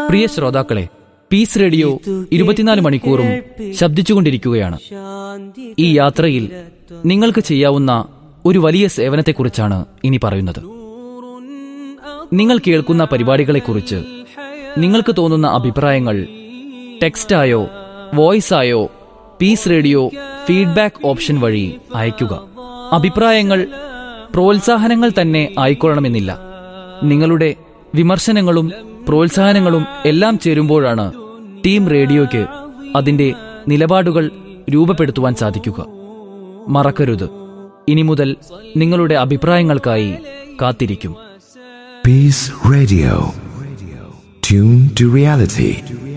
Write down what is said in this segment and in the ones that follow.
പ്രിയ ശ്രോതാക്കളെ piece radio ഇരുപത്തിനാല് മണിക്കൂറും ശബ്ദിച്ചുകൊണ്ടിരിക്കുകയാണ് ഈ യാത്രയിൽ നിങ്ങൾക്ക് ചെയ്യാവുന്ന ഒരു വലിയ സേവനത്തെക്കുറിച്ചാണ് ഇനി പറയുന്നത് നിങ്ങൾ കേൾക്കുന്ന പരിപാടികളെക്കുറിച്ച് നിങ്ങൾക്ക് തോന്നുന്ന അഭിപ്രായങ്ങൾ ടെക്സ്റ്റായോ വോയിസായോ പീസ് റേഡിയോ ഫീഡ്ബാക്ക് ഓപ്ഷൻ വഴി അയയ്ക്കുക അഭിപ്രായങ്ങൾ പ്രോത്സാഹനങ്ങൾ തന്നെ ആയിക്കൊള്ളണമെന്നില്ല നിങ്ങളുടെ വിമർശനങ്ങളും പ്രോത്സാഹനങ്ങളും എല്ലാം ചേരുമ്പോഴാണ് ടീം റേഡിയോയ്ക്ക് അതിന്റെ നിലപാടുകൾ രൂപപ്പെടുത്തുവാൻ സാധിക്കുക മറക്കരുത് ഇനി മുതൽ നിങ്ങളുടെ അഭിപ്രായങ്ങൾക്കായി കാത്തിരിക്കും Peace Radio. Tune to reality.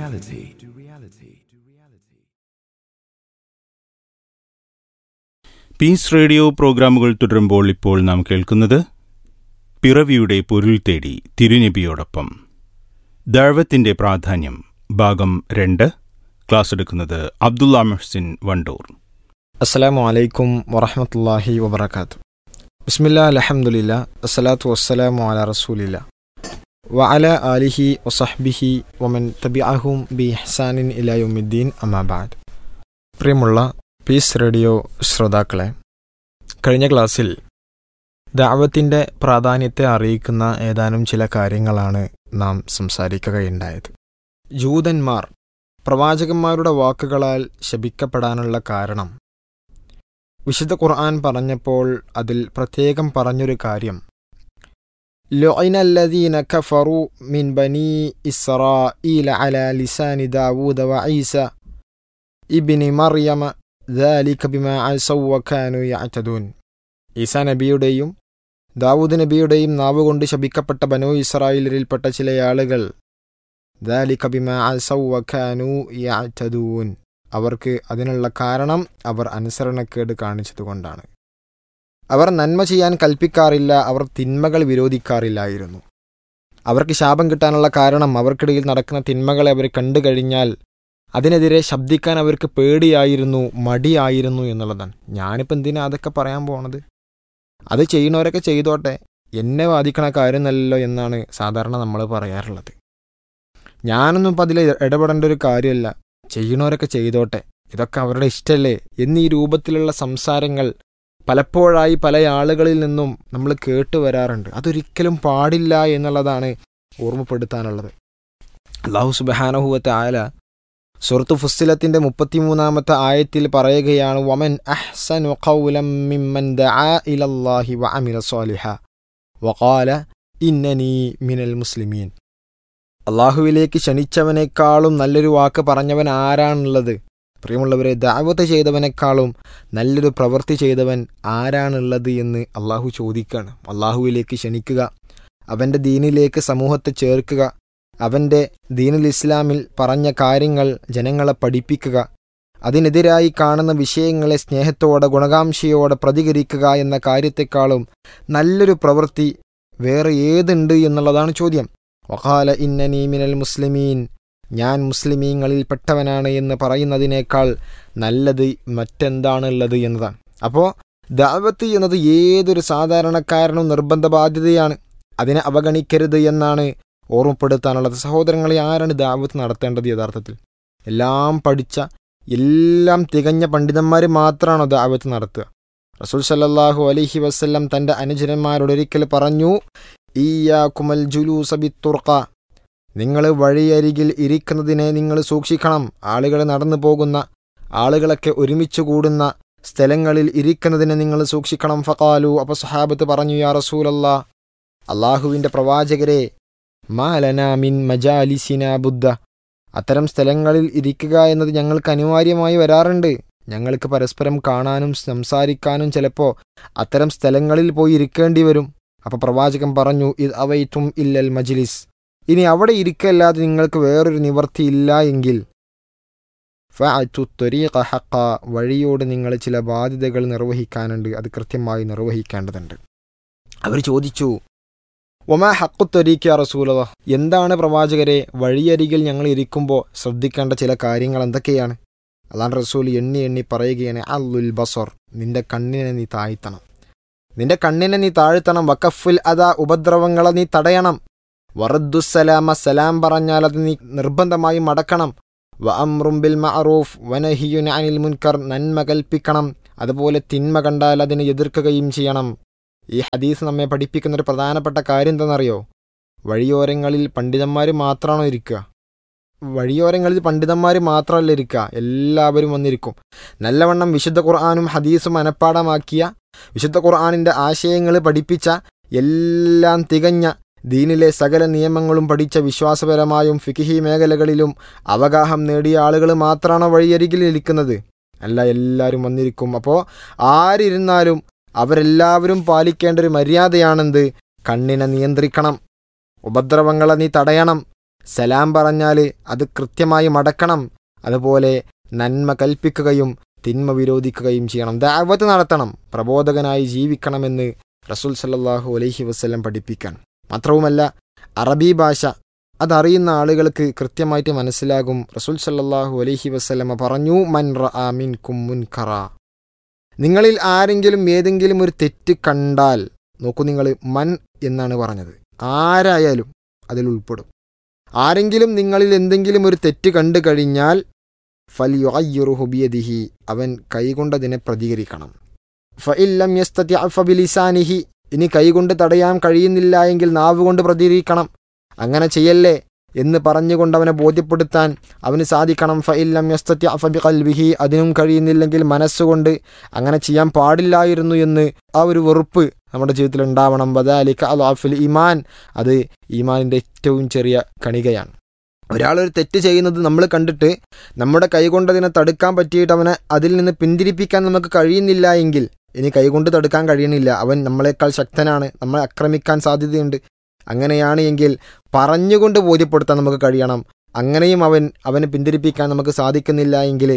Peace Radio പ്രോഗ്രാമുകൾ തുടരുമ്പോൾ ഇപ്പോൾ നാം കേൾക്കുന്നത് പിറവിയുടെ പൊരുൾ തേടി തിരുനബിയോടൊപ്പം ദഴവത്തിന്റെ പ്രാധാന്യം ഭാഗം രണ്ട് ക്ലാസ് എടുക്കുന്നത് അബ്ദുള്ള മെഹ്സിൻ വണ്ടൂർ അസ്സലാമു അലൈക്കും വറഹമത്തല്ലാഹി വബർക്കാത്തു ബിസ്മില്ലാ അലഹമുല്ല അസ്സലാത്തു വസ്സലാമു അല റസൂലില്ല വഅല ആലിഹി വസഹ്ബിഹി വമൻ തബിഅഹും ബി ഇഹ്സാനിൻ ഇലായുമിദ്ദീൻ അമാബാദ് പ്രിയമുള്ള പീസ് റേഡിയോ ശ്രോതാക്കളെ കഴിഞ്ഞ ക്ലാസ്സിൽ ദാവത്തിൻ്റെ പ്രാധാന്യത്തെ അറിയിക്കുന്ന ഏതാനും ചില കാര്യങ്ങളാണ് നാം സംസാരിക്കുകയുണ്ടായത് ജൂതന്മാർ പ്രവാചകന്മാരുടെ വാക്കുകളാൽ ശപിക്കപ്പെടാനുള്ള കാരണം വിശുദ്ധ ഖുർആൻ പറഞ്ഞപ്പോൾ അതിൽ പ്രത്യേകം പറഞ്ഞൊരു കാര്യം لعن الذين كفروا من بني إسرائيل على لسان داود وعيسى ابن مريم ذلك بما عصوا وكانوا يعتدون ഈസ നബിയുടെയും ദാവൂദ് നബിയുടെയും നാവ് കൊണ്ട് ശപിക്കപ്പെട്ട ബനോ ഇസ്രായേലിൽപ്പെട്ട ചില ആളുകൾ ذلك بما عصوا وكانوا يعتدون അവർക്ക് അതിനുള്ള കാരണം അവർ അനുസരണക്കേട് കാണിച്ചതുകൊണ്ടാണ് അവർ നന്മ ചെയ്യാൻ കൽപ്പിക്കാറില്ല അവർ തിന്മകൾ വിരോധിക്കാറില്ലായിരുന്നു അവർക്ക് ശാപം കിട്ടാനുള്ള കാരണം അവർക്കിടയിൽ നടക്കുന്ന തിന്മകളെ അവർ കണ്ടു കഴിഞ്ഞാൽ അതിനെതിരെ ശബ്ദിക്കാൻ അവർക്ക് പേടിയായിരുന്നു മടിയായിരുന്നു എന്നുള്ളതാണ് ഞാനിപ്പോൾ എന്തിനാ അതൊക്കെ പറയാൻ പോണത് അത് ചെയ്യുന്നവരൊക്കെ ചെയ്തോട്ടെ എന്നെ ബാധിക്കണ കാര്യമല്ലല്ലോ എന്നാണ് സാധാരണ നമ്മൾ പറയാറുള്ളത് ഞാനൊന്നും ഇപ്പം അതിൽ ഇടപെടേണ്ട ഒരു കാര്യമല്ല ചെയ്യണവരൊക്കെ ചെയ്തോട്ടെ ഇതൊക്കെ അവരുടെ ഇഷ്ടമല്ലേ എന്നീ രൂപത്തിലുള്ള സംസാരങ്ങൾ പലപ്പോഴായി പല ആളുകളിൽ നിന്നും നമ്മൾ കേട്ടു വരാറുണ്ട് അതൊരിക്കലും പാടില്ല എന്നുള്ളതാണ് ഓർമ്മപ്പെടുത്താനുള്ളത് അള്ളാഹു സുബാനഹുവത്തെ ആയ സുഹൃത്തു ഫുസ്സിലത്തിന്റെ മുപ്പത്തിമൂന്നാമത്തെ ആയത്തിൽ പറയുകയാണ് വമൻ അഹ്സനു ഖൗലം മിമ്മൻ ദആ ഇലല്ലാഹി വഅമില സ്വാലിഹ വഖാല ഇന്നനി മിനൽ മുസ്ലിമീൻ അള്ളാഹുവിലേക്ക് ക്ഷണിച്ചവനേക്കാളും നല്ലൊരു വാക്ക് പറഞ്ഞവൻ ആരാണുള്ളത് പ്രിയമുള്ളവരെ ദാവത്ത് ചെയ്തവനേക്കാളും നല്ലൊരു പ്രവൃത്തി ചെയ്തവൻ ആരാണുള്ളത് എന്ന് അള്ളാഹു ചോദിക്കുകയാണ് അള്ളാഹുവിലേക്ക് ക്ഷണിക്കുക അവൻ്റെ ദീനിലേക്ക് സമൂഹത്തെ ചേർക്കുക അവൻ്റെ ദീനുൽ ഇസ്ലാമിൽ പറഞ്ഞ കാര്യങ്ങൾ ജനങ്ങളെ പഠിപ്പിക്കുക അതിനെതിരായി കാണുന്ന വിഷയങ്ങളെ സ്നേഹത്തോടെ ഗുണകാംക്ഷയോടെ പ്രതികരിക്കുക എന്ന കാര്യത്തെക്കാളും നല്ലൊരു പ്രവൃത്തി വേറെ ഏതുണ്ട് എന്നുള്ളതാണ് ചോദ്യം വഖാല ഇന്നനി മിനൽ മുസ്ലിമീൻ ഞാൻ മുസ്ലിമീങ്ങളിൽ പെട്ടവനാണ് എന്ന് പറയുന്നതിനേക്കാൾ നല്ലത് മറ്റെന്താണുള്ളത് എന്നതാണ് അപ്പോൾ ദാവത്ത് എന്നത് ഏതൊരു സാധാരണക്കാരനും നിർബന്ധ ബാധ്യതയാണ് അതിനെ അവഗണിക്കരുത് എന്നാണ് ഓർമ്മപ്പെടുത്താനുള്ളത് സഹോദരങ്ങളെ ആരാണ് ദാവത്ത് നടത്തേണ്ടത് യഥാർത്ഥത്തിൽ എല്ലാം പഠിച്ച എല്ലാം തികഞ്ഞ പണ്ഡിതന്മാർ മാത്രമാണോ ദാവത്ത് നടത്തുക റസൂൽ സല്ലല്ലാഹു അലൈഹി വസല്ലം തൻ്റെ അനുചരന്മാരോട് ഒരിക്കൽ പറഞ്ഞു ഈയാക്കുമൽ ജുലൂസ ബിത്തുർക്ക നിങ്ങൾ വഴിയരികിൽ ഇരിക്കുന്നതിനെ നിങ്ങൾ സൂക്ഷിക്കണം ആളുകൾ നടന്നു പോകുന്ന ആളുകളൊക്കെ ഒരുമിച്ച് കൂടുന്ന സ്ഥലങ്ങളിൽ ഇരിക്കുന്നതിനെ നിങ്ങൾ സൂക്ഷിക്കണം ഫക്കാലു അപ്പൊ സഹാബത്ത് പറഞ്ഞു യാ റസൂലല്ലാ അള്ളാഹുവിൻ്റെ പ്രവാചകരെ മാലന മിൻ മജാലിസിന ബുദ്ധ അത്തരം സ്ഥലങ്ങളിൽ ഇരിക്കുക എന്നത് ഞങ്ങൾക്ക് അനിവാര്യമായി വരാറുണ്ട് ഞങ്ങൾക്ക് പരസ്പരം കാണാനും സംസാരിക്കാനും ചിലപ്പോൾ അത്തരം സ്ഥലങ്ങളിൽ പോയി ഇരിക്കേണ്ടി വരും അപ്പൊ പ്രവാചകൻ പറഞ്ഞു ഇത് അവൈറ്റും ഇല്ലൽ മജ്ലിസ് ഇനി അവിടെ ഇരിക്കല്ലാതെ നിങ്ങൾക്ക് വേറൊരു നിവർത്തിയില്ല എങ്കിൽ ഫഅതു ത്വരീഖ ഹഖ വഴിയോട് നിങ്ങൾ ചില ബാധ്യതകൾ നിർവഹിക്കാനുണ്ട് അത് കൃത്യമായി നിർവഹിക്കേണ്ടതുണ്ട് അവർ ചോദിച്ചു ഒമാ ഹക്കു ത്വരീഖ റസൂലത എന്താണ് പ്രവാചകരെ വഴിയരികിൽ ഞങ്ങൾ ഇരിക്കുമ്പോൾ ശ്രദ്ധിക്കേണ്ട ചില കാര്യങ്ങൾ എന്തൊക്കെയാണ് അള്ളാൻ റസൂൽ എണ്ണി എണ്ണി പറയുകയാണ് അല്ലുൽ ബസർ നിന്റെ കണ്ണിനെ നീ താഴ്ത്തണം നിന്റെ കണ്ണിനെ നീ താഴ്ത്തണം വക്കഫുൽ അതാ ഉപദ്രവങ്ങളെ നീ തടയണം വറദ്ദുസലാമ സലാം പറഞ്ഞാൽ അത് നീ നിർബന്ധമായി മടക്കണം വ അമ്രും ബിൽ മഅറൂഫ് വനഹിയുൻ അനിൽ മുൻകർ നന്മ കൽപ്പിക്കണം അതുപോലെ തിന്മ കണ്ടാൽ അതിനെ എതിർക്കുകയും ചെയ്യണം ഈ ഹദീസ് നമ്മെ പഠിപ്പിക്കുന്ന ഒരു പ്രധാനപ്പെട്ട കാര്യം എന്താണെന്നറിയോ വഴിയോരങ്ങളിൽ പണ്ഡിതന്മാർ മാത്രമാണോ ഇരിക്കുക വഴിയോരങ്ങളിൽ പണ്ഡിതന്മാർ മാത്രമല്ല ഇരിക്കുക എല്ലാവരും വന്നിരിക്കും നല്ലവണ്ണം വിശുദ്ധ ഖുർആാനും ഹദീസും മനഃപ്പാടമാക്കിയ വിശുദ്ധ ഖുർആാനിൻ്റെ ആശയങ്ങൾ പഠിപ്പിച്ച എല്ലാം തികഞ്ഞ ദീനിലെ സകല നിയമങ്ങളും പഠിച്ച വിശ്വാസപരമായും ഫിക്കിഹി മേഖലകളിലും അവഗാഹം നേടിയ ആളുകൾ മാത്രമാണോ വഴിയരികിൽ ഇരിക്കുന്നത് അല്ല എല്ലാവരും വന്നിരിക്കും അപ്പോൾ ആരിരുന്നാലും അവരെല്ലാവരും പാലിക്കേണ്ട ഒരു മര്യാദയാണെന്ത് കണ്ണിനെ നിയന്ത്രിക്കണം ഉപദ്രവങ്ങളെ നീ തടയണം സലാം പറഞ്ഞാൽ അത് കൃത്യമായി മടക്കണം അതുപോലെ നന്മ കൽപ്പിക്കുകയും തിന്മ വിരോധിക്കുകയും ചെയ്യണം ദാവത്ത് നടത്തണം പ്രബോധകനായി ജീവിക്കണമെന്ന് റസൂൽ സല്ലല്ലാഹു അലൈഹി വസ്ലം പഠിപ്പിക്കാൻ മാത്രവുമല്ല അറബി ഭാഷ അതറിയുന്ന ആളുകൾക്ക് കൃത്യമായിട്ട് മനസ്സിലാകും റസൂൽ സല്ലല്ലാഹു അലൈഹി വസ്ലമ പറഞ്ഞു മൻ റആ മിൻകും മുൻകറ നിങ്ങളിൽ ആരെങ്കിലും ഏതെങ്കിലും ഒരു തെറ്റ് കണ്ടാൽ നോക്കൂ നിങ്ങൾ മൻ എന്നാണ് പറഞ്ഞത് ആരായാലും അതിൽ ഉൾപ്പെടും ആരെങ്കിലും നിങ്ങളിൽ എന്തെങ്കിലും ഒരു തെറ്റ് കണ്ടു കഴിഞ്ഞാൽ ഫലിയുഹുബിയദിഹി അവൻ കൈകൊണ്ടതിനെ പ്രതികരിക്കണം ഫഇല്ലം യസ്തതി ഫബിലിസാനിഹി ഇനി കൈകൊണ്ട് തടയാൻ കഴിയുന്നില്ല എങ്കിൽ നാവ് കൊണ്ട് പ്രതികരിക്കണം അങ്ങനെ ചെയ്യല്ലേ എന്ന് പറഞ്ഞുകൊണ്ട് അവനെ ബോധ്യപ്പെടുത്താൻ അവന് സാധിക്കണം ഫഇല്ലം യസ്തതി ഫബി കൽവിഹി അതിനും കഴിയുന്നില്ലെങ്കിൽ മനസ്സുകൊണ്ട് അങ്ങനെ ചെയ്യാൻ പാടില്ലായിരുന്നു എന്ന് ആ ഒരു വെറുപ്പ് നമ്മുടെ ജീവിതത്തിൽ ഉണ്ടാവണം ബദാലിക്ക അലാഫുൽ ഈമാൻ അത് ഈമാനിൻ്റെ ഏറ്റവും ചെറിയ കണികയാണ് ഒരാളൊരു തെറ്റ് ചെയ്യുന്നത് നമ്മൾ കണ്ടിട്ട് നമ്മുടെ കൈകൊണ്ട് അതിനെ തടുക്കാൻ പറ്റിയിട്ട് അവനെ അതിൽ നിന്ന് പിന്തിരിപ്പിക്കാൻ നമുക്ക് കഴിയുന്നില്ല എങ്കിൽ ഇനി കൈകൊണ്ട് തടുക്കാൻ കഴിയണില്ല അവൻ നമ്മളെക്കാൾ ശക്തനാണ് നമ്മളെ ആക്രമിക്കാൻ സാധ്യതയുണ്ട് അങ്ങനെയാണ് എങ്കിൽ പറഞ്ഞുകൊണ്ട് ബോധ്യപ്പെടുത്താൻ നമുക്ക് കഴിയണം അങ്ങനെയും അവൻ അവനെ പിന്തിരിപ്പിക്കാൻ നമുക്ക് സാധിക്കുന്നില്ല എങ്കിൽ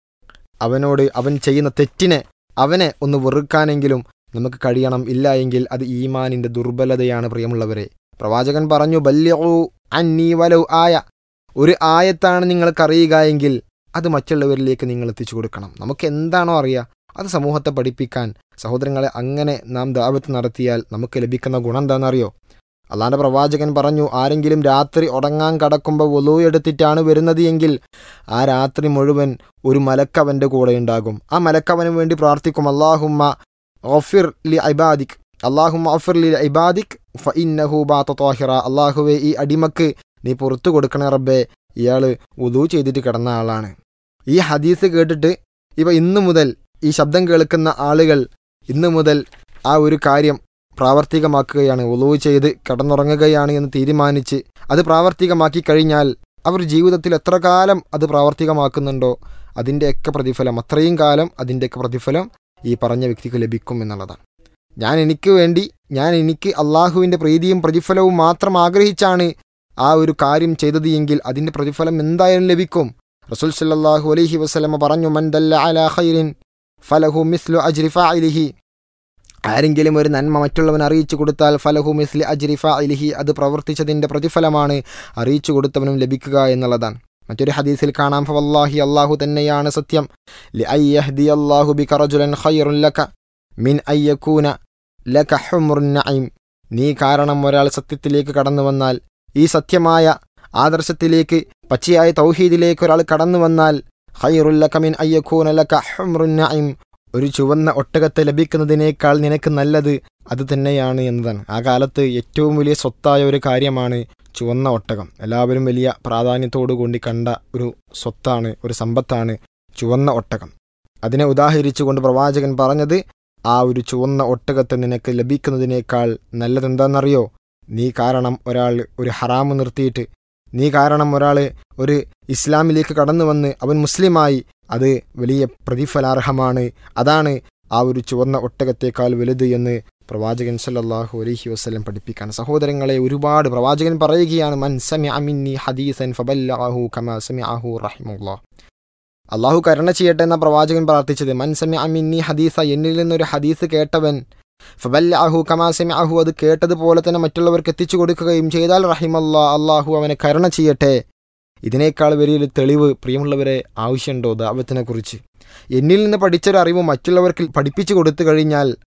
അവനോട് അവൻ ചെയ്യുന്ന തെറ്റിനെ അവനെ ഒന്ന് വെറുക്കാനെങ്കിലും നമുക്ക് കഴിയണം ഇല്ല എങ്കിൽ അത് ഈമാനിന്റെ ദുർബലതയാണ് പ്രിയമുള്ളവരെ പ്രവാചകൻ പറഞ്ഞു ബല്യൂ അന്നീ വലൗ ആയ ഒരു ആയത്താണ് നിങ്ങൾക്കറിയുക എങ്കിൽ അത് മറ്റുള്ളവരിലേക്ക് നിങ്ങൾ എത്തിച്ചു കൊടുക്കണം നമുക്ക് എന്താണോ അറിയുക അത് സമൂഹത്തെ പഠിപ്പിക്കാൻ സഹോദരങ്ങളെ അങ്ങനെ നാം ദാവത്ത് നടത്തിയാൽ നമുക്ക് ലഭിക്കുന്ന ഗുണം എന്താണെന്നറിയോ അള്ളാന്റെ പ്രവാചകൻ പറഞ്ഞു ആരെങ്കിലും രാത്രി ഉറങ്ങാൻ കടക്കുമ്പോൾ ഒലു എടുത്തിട്ടാണ് വരുന്നത് എങ്കിൽ ആ രാത്രി മുഴുവൻ ഒരു മലക്കവന്റെ കൂടെ ഉണ്ടാകും ആ മലക്കവന് വേണ്ടി പ്രാർത്ഥിക്കും അള്ളാഹുമ്മ ഓഫിർ ലി ഇബാദിക് അള്ളാഹുമ്മ ഓഫിർ ലി ഇബാദിക് ഫഇന്നഹു ബാത്ത താഹിറ അള്ളാഹുവെ ഈ അടിമക്ക് നീ പുറത്തു കൊടുക്കണേ റബ്ബേ ഇയാള് ഉദു ചെയ്തിട്ട് കിടന്ന ആളാണ് ഈ ഹദീസ് കേട്ടിട്ട് ഇവ ഇന്നു മുതൽ ഈ ശബ്ദം കേൾക്കുന്ന ആളുകൾ ഇന്നു മുതൽ ആ ഒരു കാര്യം പ്രാവർത്തികമാക്കുകയാണ് ഉളവ് ചെയ്ത് കിടന്നുറങ്ങുകയാണ് എന്ന് തീരുമാനിച്ച് അത് പ്രാവർത്തികമാക്കി കഴിഞ്ഞാൽ അവർ ജീവിതത്തിൽ എത്ര കാലം അത് പ്രാവർത്തികമാക്കുന്നുണ്ടോ അതിൻ്റെയൊക്കെ പ്രതിഫലം അത്രയും കാലം അതിൻ്റെയൊക്കെ പ്രതിഫലം ഈ പറഞ്ഞ വ്യക്തിക്ക് ലഭിക്കും എന്നുള്ളതാണ് ഞാൻ എനിക്ക് വേണ്ടി ഞാൻ എനിക്ക് അള്ളാഹുവിൻ്റെ പ്രീതിയും പ്രതിഫലവും മാത്രം ആഗ്രഹിച്ചാണ് ആ ഒരു കാര്യം ചെയ്തത് എങ്കിൽ അതിൻ്റെ പ്രതിഫലം എന്തായാലും ലഭിക്കും റസൂൽ സല്ലല്ലാഹു അലൈഹി വസല്ലമ പറഞ്ഞു മൻ ദല്ല അലാ ഖൈറിൻ ഫലഹു മിസ്ലു അജ്രി ഫാഇലിഹി ആരെങ്കിലും ഒരു നന്മ മറ്റുള്ളവൻ അറിയിച്ചു കൊടുത്താൽ ഫലഹു മിസ്ലി അജ്രി ഫാഇലിഹി അത് പ്രവർത്തിച്ചതിൻ്റെ പ്രതിഫലമാണ് അറിയിച്ചു കൊടുത്തവനും ലഭിക്കുക എന്നുള്ളതാണ് മറ്റൊരു ഹദീസിൽ കാണാം ഫവല്ലാഹി അള്ളാഹു തന്നെയാണ് സത്യം ലി ഐ യഹ്ദി അല്ലാഹു ബിക റജുലൻ ഖൈറുൻ ലക മിൻ ഐ യകൂന ലക ഹുംറുൻ നഈം നീ കാരണം ഒരാൾ സത്യത്തിലേക്ക് കടന്നു വന്നാൽ ഈ സത്യമായ ആദർശത്തിലേക്ക് പച്ചയായ തൗഹീദിലേക്ക് ഒരാൾ കടന്നു വന്നാൽ ഖൈറുല്ലക മിൻ ഐ യകൂന ലക ഹുംറുൻ നഈം ഒരു ചുവന്ന ഒട്ടകത്തെ ലഭിക്കുന്നതിനേക്കാൾ നിനക്ക് നല്ലത് അത് തന്നെയാണ് എന്നതാണ് ആ കാലത്ത് ഏറ്റവും വലിയ സ്വത്തായ ഒരു കാര്യമാണ് ചുവന്ന ഒട്ടകം എല്ലാവരും വലിയ പ്രാധാന്യത്തോടു കൂടി കണ്ട ഒരു സ്വത്താണ് ഒരു സമ്പത്താണ് ചുവന്ന ഒട്ടകം അതിനെ ഉദാഹരിച്ചുകൊണ്ട് പ്രവാചകൻ പറഞ്ഞത് ആ ഒരു ചുവന്ന ഒട്ടകത്തെ നിനക്ക് ലഭിക്കുന്നതിനേക്കാൾ നല്ലതെന്താണെന്നറിയോ നീ കാരണം ഒരാൾ ഒരു ഹറാമ് നിർത്തിയിട്ട് നീ കാരണം ഒരാൾ ഒരു ഇസ്ലാമിലേക്ക് കടന്നു വന്ന് അവൻ മുസ്ലിമായി അത് വലിയ പ്രതിഫലാർഹമാണ് അതാണ് ആ ഒരു ചുവന്ന ഒട്ടകത്തേക്കാൾ വലുത് എന്ന് പ്രവാചകൻ സല്ലല്ലാഹു അലൈഹി വസല്ലം പഠിപ്പിക്കാൻ സഹോദരങ്ങളെ ഒരുപാട് പ്രവാചകൻ പറയുകയാണ് മൻ സമിഅ മിന്നി ഹദീസൻ ഫബല്ലഅഹു കമാ സമിഅഹു റഹിമല്ലാഹ് അള്ളാഹു കരുണ ചെയ്യട്ടെ എന്ന പ്രവാചകൻ പ്രാർത്ഥിച്ചത് മൻ സമിഅ മിന്നി ഹദീസ എന്നിൽ നിന്നൊരു ഹദീസ് കേട്ടവൻ ഫബല്ലഅഹു കമാ സമിഅഹു അത് കേട്ടതുപോലെ തന്നെ മറ്റുള്ളവർക്ക് എത്തിച്ചു കൊടുക്കുകയും ചെയ്താൽ റഹിമല്ലാ അള്ളാഹു അവനെ കരുണ ചെയ്യട്ടെ ഇതിനേക്കാൾ വലിയൊരു തെളിവ് പ്രിയമുള്ളവരെ ആവശ്യമുണ്ടോ ദാവത്തിനെ കുറിച്ച് എന്നിൽ നിന്ന് പഠിച്ചൊരു അറിവ് മറ്റുള്ളവർക്ക് പഠിപ്പിച്ചു കൊടുത്തു കഴിഞ്ഞാൽ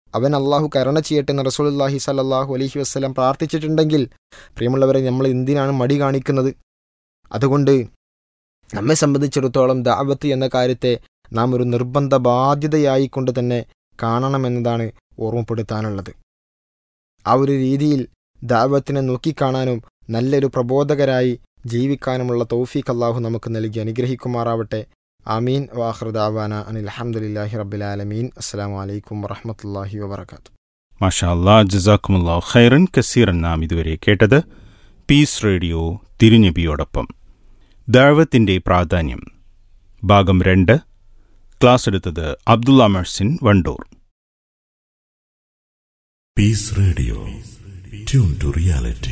അവൻ അള്ളാഹു കരുണ ചെയ്യട്ടെ എന്ന് റസൂലുല്ലാഹി സല്ലാഹു അലഹി വസ്ലം പ്രാർത്ഥിച്ചിട്ടുണ്ടെങ്കിൽ പ്രിയമുള്ളവരെ നമ്മൾ എന്തിനാണ് മടി കാണിക്കുന്നത് അതുകൊണ്ട് നമ്മെ സംബന്ധിച്ചിടത്തോളം ദാവത്ത് എന്ന കാര്യത്തെ നാം ഒരു നിർബന്ധ ബാധ്യതയായി കൊണ്ട് തന്നെ കാണണമെന്നതാണ് ഓർമ്മപ്പെടുത്താനുള്ളത് ആ ഒരു രീതിയിൽ ദാവത്തിനെ നോക്കിക്കാണാനും നല്ലൊരു പ്രബോധകരായി ജീവിക്കാനുമുള്ള തൗഫീഖ് അള്ളാഹു നമുക്ക് നൽകി അനുഗ്രഹിക്കുമാറാവട്ടെ ആമീൻ വാഹൃദാവാന അനിൽ അഹമ്മദില്ലാഹി റബ്ബിലാലമീൻ അസ്സാം വലൈക്കും വറഹമത്തല്ലാഹി വബർക്കാത്തു മാഷാ അല്ലാ ജസാക്കുമുല്ലാ ഖൈറൻ കസീറൻ നാം ഇതുവരെ കേട്ടത് പീസ് റേഡിയോ തിരുനബിയോടൊപ്പം ദാവത്തിന്റെ പ്രാധാന്യം ഭാഗം രണ്ട് ക്ലാസ് എടുത്തത് Abdulla മെഴ്സിൻ Wandoor Peace Radio. Tune to reality.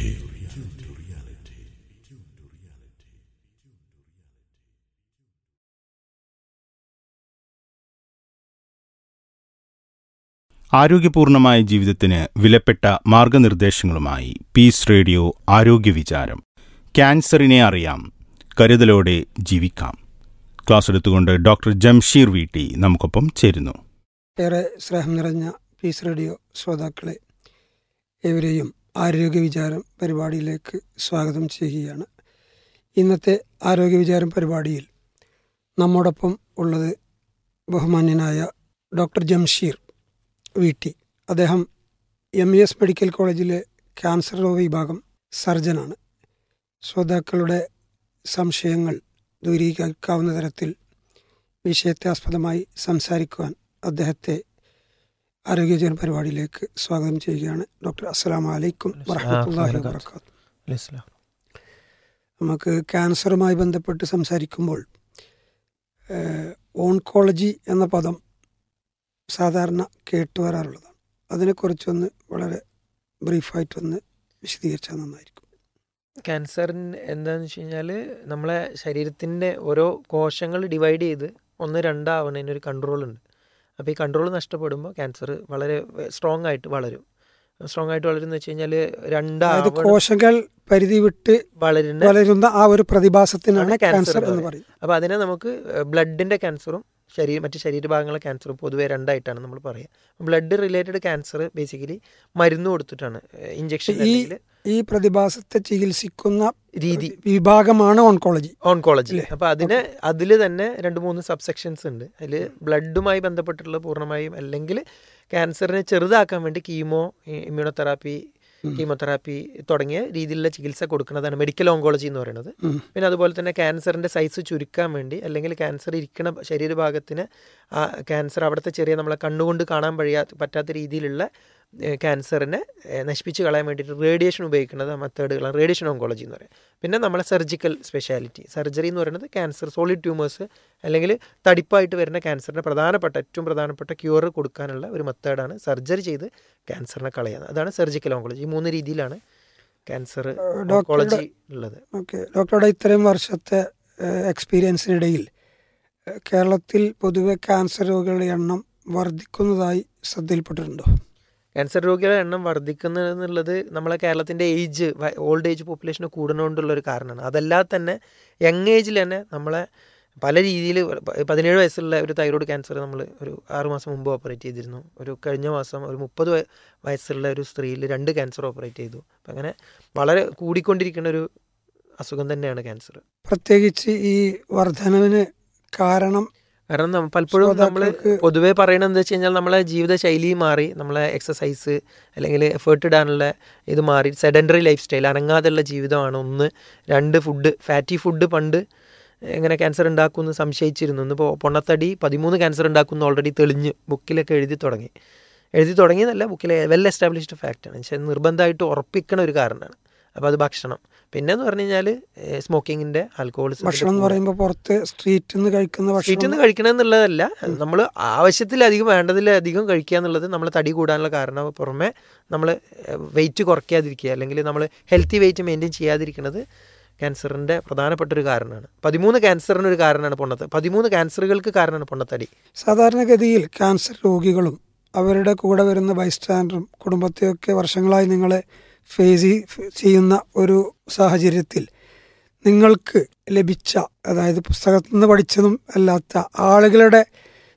ആരോഗ്യപൂർണമായ ജീവിതത്തിന് വിലപ്പെട്ട മാർഗനിർദ്ദേശങ്ങളുമായി പീസ് റേഡിയോ ആരോഗ്യ വിചാരം ക്യാൻസറിനെ അറിയാം കരുതലോടെ ജീവിക്കാം ക്ലാസ് എടുത്തുകൊണ്ട് ഡോക്ടർ ജംഷീർ വീട്ടി നമുക്കൊപ്പം ചേരുന്നു ഏറെ സ്നേഹം നിറഞ്ഞ പീസ് റേഡിയോ ശ്രോതാക്കളെ ഏവരെയും ആരോഗ്യ വിചാരം പരിപാടിയിലേക്ക് സ്വാഗതം ചെയ്യുകയാണ് ഇന്നത്തെ ആരോഗ്യ വിചാരം പരിപാടിയിൽ നമ്മോടൊപ്പം ഉള്ളത് ബഹുമാന്യനായ ഡോക്ടർ ജംഷീർ വി ടി അദ്ദേഹം എം ഇ എസ് മെഡിക്കൽ കോളേജിലെ ക്യാൻസർ രോഗ വിഭാഗം സർജനാണ് ശ്രോതാക്കളുടെ സംശയങ്ങൾ ദൂരീകരിക്കാവുന്ന തരത്തിൽ വിഷയത്തെ ആസ്പദമായി സംസാരിക്കുവാൻ അദ്ദേഹത്തെ ആരോഗ്യജന പരിപാടിയിലേക്ക് സ്വാഗതം ചെയ്യുകയാണ് ഡോക്ടർ അസ്സലാം വലൈക്കും വറഹമത്തല്ലാഹി വാബർക്കാത്തു നമുക്ക് ക്യാൻസറുമായി ബന്ധപ്പെട്ട് സംസാരിക്കുമ്പോൾ ഏഹ്, ഓൺകോളജി എന്ന പദം സാധാരണ കേട്ടു വരാറുള്ളതാണ് അതിനെക്കുറിച്ചൊന്ന് വളരെ ബ്രീഫായിട്ടൊന്ന് വിശദീകരിച്ചാൽ നന്നായിരിക്കും ക്യാൻസറിന് എന്താണെന്ന് വെച്ച് കഴിഞ്ഞാൽ നമ്മളെ ശരീരത്തിൻ്റെ ഓരോ കോശങ്ങൾ ഡിവൈഡ് ചെയ്ത് ഒന്ന് രണ്ടാവണതിന് ഒരു കൺട്രോൾ ഉണ്ട് അപ്പോൾ ഈ കൺട്രോൾ നഷ്ടപ്പെടുമ്പോൾ ക്യാൻസർ വളരെ സ്ട്രോങ് ആയിട്ട് വളരും സ്ട്രോങ് ആയിട്ട് വളരുന്ന വെച്ച് കഴിഞ്ഞാൽ അതായത് രണ്ടാവണം കോശങ്ങൾ പരിധി വിട്ട് വളരുന്ന വളരുന്ന ആ ഒരു പ്രതിഭാസത്തിനാണ് ആണ് cancer ക്യാൻസർ എന്ന് എന്ന് പറയും അപ്പോൾ അതിനെ നമുക്ക് ബ്ലഡിൻ്റെ ക്യാൻസറും ശരീര മറ്റ് ശരീരഭാഗങ്ങളെ ക്യാൻസറും പൊതുവെ രണ്ടായിട്ടാണ് നമ്മൾ പറയുക ബ്ലഡ് റിലേറ്റഡ് ക്യാൻസർ ബേസിക്കലി മരുന്ന് കൊടുത്തിട്ടാണ് ഇഞ്ചക്ഷൻ ഈ ഈ പ്രതിഭാസത്തെ ചികിത്സിക്കുന്ന രീതി വിഭാഗമാണ് ഓൺകോളജി ഓൺകോളജി ഇല്ലേ? അപ്പോൾ അതിന് അതിൽ തന്നെ രണ്ട് മൂന്ന് സബ്സെക്ഷൻസ് ഉണ്ട് അതിൽ ബ്ലഡുമായി ബന്ധപ്പെട്ടുള്ള പൂർണ്ണമായും അല്ലെങ്കിൽ ക്യാൻസറിനെ ചെറുതാക്കാൻ വേണ്ടി കീമോ ഇമ്മ്യൂണോതെറാപ്പി കീമോതെറാപ്പി തുടങ്ങിയ രീതിയിലുള്ള ചികിത്സ കൊടുക്കുന്നതാണ് മെഡിക്കൽ ഓങ്കോളജി എന്ന് പറയുന്നത് ഉം. പിന്നെ അതുപോലെ തന്നെ ക്യാൻസറിൻ്റെ സൈസ് ചുരുക്കാൻ വേണ്ടി അല്ലെങ്കിൽ ക്യാൻസർ ഇരിക്കുന്ന ശരീരഭാഗത്തിന് ആ ക്യാൻസർ അവിടുത്തെ ചെറിയ നമ്മളെ കണ്ണുകൊണ്ട് കാണാൻ കഴിയാ പറ്റാത്ത രീതിയിലുള്ള ഏഹ്, ക്യാൻസറിനെ ഏഹ്, നശിപ്പിച്ച് കളയാൻ വേണ്ടിയിട്ട് റേഡിയേഷൻ ഉപയോഗിക്കുന്നത് മെത്തേഡുകളാണ് റേഡിയേഷൻ ഓങ്കോളജി എന്ന് പറയും പിന്നെ നമ്മളെ സർജിക്കൽ സ്പെഷ്യാലിറ്റി സർജറി എന്ന് പറയുന്നത് ക്യാൻസർ സോളിഡ് ട്യൂമേഴ്സ് അല്ലെങ്കിൽ തടിപ്പായിട്ട് വരുന്ന ക്യാൻസറിന് പ്രധാനപ്പെട്ട ഏറ്റവും പ്രധാനപ്പെട്ട ക്യൂർ കൊടുക്കാനുള്ള ഒരു മെത്തേഡാണ് സർജറി ചെയ്ത് ക്യാൻസറിനെ കളയുന്നത് അതാണ് സർജിക്കൽ ഓങ്കോളജി ഈ മൂന്ന് രീതിയിലാണ് ക്യാൻസർ ഡോക്ടറുടെ- ഓങ്കോളജി ഉള്ളത് ഓക്കെ ഡോക്ടറുടെ ഇത്രയും വർഷത്തെ എക്സ്പീരിയൻസിനിടയിൽ ഏഹ്, കേരളത്തിൽ പൊതുവെ ക്യാൻസർ രോഗികളുടെ എണ്ണം വർദ്ധിക്കുന്നതായി ശ്രദ്ധയിൽപ്പെട്ടിട്ടുണ്ടോ ക്യാൻസർ രോഗികളുടെ എണ്ണം വർദ്ധിക്കുന്നത് എന്നുള്ളത് നമ്മളെ കേരളത്തിൻ്റെ ഏജ് ഓൾഡ് ഏജ് പോപ്പുലേഷൻ കൂടുന്നതുകൊണ്ടുള്ള ഒരു കാരണമാണ് അതല്ലാതെ തന്നെ യങ് ഏജിൽ തന്നെ നമ്മളെ പല രീതിയിൽ പതിനേഴ് വയസ്സുള്ള ഒരു തൈറോയ്ഡ് ക്യാൻസർ നമ്മൾ ഒരു ആറ് മാസം മുമ്പ് ഓപ്പറേറ്റ് ചെയ്തിരുന്നു ഒരു കഴിഞ്ഞ മാസം ഒരു മുപ്പത് വയസ്സുള്ള ഒരു സ്ത്രീയിൽ രണ്ട് ക്യാൻസർ ഓപ്പറേറ്റ് ചെയ്തു അപ്പം അങ്ങനെ വളരെ കൂടിക്കൊണ്ടിരിക്കുന്ന ഒരു അസുഖം തന്നെയാണ് ക്യാൻസർ പ്രത്യേകിച്ച് ഈ വർധനവിന് കാരണം കാരണം നമ്മ- പലപ്പോഴും നമ്മൾ ശ്രോതാക്കൾക്ക് പൊതുവേ പറയണത് എന്താ വെച്ച് കഴിഞ്ഞാൽ നമ്മളെ ജീവിതശൈലി മാറി നമ്മളെ എക്സസൈസ് അല്ലെങ്കിൽ എഫേർട്ട് ഇടാനുള്ള ഇത് മാറി സെഡൻഡറി ലൈഫ് സ്റ്റൈൽ അനങ്ങാതെയുള്ള ജീവിതമാണ് ഒന്ന് രണ്ട് ഫുഡ് ഫാറ്റി ഫുഡ് പണ്ട് എങ്ങനെ ക്യാൻസർ ഉണ്ടാക്കുമെന്ന് സംശയിച്ചിരുന്നു ഇന്നിപ്പോൾ പൊണ്ണത്തടി പതിമൂന്ന് ക്യാൻസർ ഉണ്ടാക്കുന്ന ഓൾറെഡി തെളിഞ്ഞ് ബുക്കിലൊക്കെ എഴുതി തുടങ്ങി എഴുതി തുടങ്ങിയതല്ല ബുക്കിലെ വെൽ എസ്റ്റാബ്ലിഷ്ഡ് ഫാക്റ്റാണ് പക്ഷേ നിർബന്ധമായിട്ട് ഉറപ്പിക്കണ ഒരു കാരണമാണ് അപ്പോൾ അത് ഭക്ഷണം പിന്നെ എന്ന് പറഞ്ഞു കഴിഞ്ഞാൽ സ്മോക്കിങ്ങിൻ്റെ ആൽക്കഹോളിസം ഭക്ഷണം എന്ന് പറയുമ്പോൾ പുറത്ത് സ്ട്രീറ്റിൽ നിന്ന് കഴിക്കുന്ന വീട്ടിൽ നിന്ന് ഭക്ഷണം കഴിക്കണം എന്നുള്ളതല്ല നമ്മൾ ആവശ്യത്തിലധികം വേണ്ടതിലധികം കഴിക്കുക എന്നുള്ളത് നമ്മൾ തടി കൂടാനുള്ള കാരണം പുറമെ നമ്മൾ വെയിറ്റ് കുറയ്ക്കാതിരിക്കുക അല്ലെങ്കിൽ നമ്മൾ ഹെൽത്തി വെയിറ്റ് മെയിൻറ്റെയിൻ ചെയ്യാതിരിക്കുന്നത് ക്യാൻസറിൻ്റെ പ്രധാനപ്പെട്ട ഒരു കാരണമാണ് പതിമൂന്ന് ക്യാൻസറിന് ഒരു കാരണമാണ് പൊണ്ണത്ത് പതിമൂന്ന് ക്യാൻസറുകൾക്ക് കാരണമാണ് പൊണ്ണത്തടി സാധാരണഗതിയിൽ ക്യാൻസർ രോഗികളും അവരുടെ കൂടെ വരുന്ന ബൈസ്റ്റാൻഡറും കുടുംബത്തെയൊക്കെ വർഷങ്ങളായി നിങ്ങളെ ഫേസ് ചെയ്യുന്ന ഒരു സാഹചര്യത്തിൽ നിങ്ങൾക്ക് ലഭിച്ച അതായത് പുസ്തകത്തിൽ നിന്ന് പഠിച്ചതും അല്ലാത്ത ആളുകളുടെ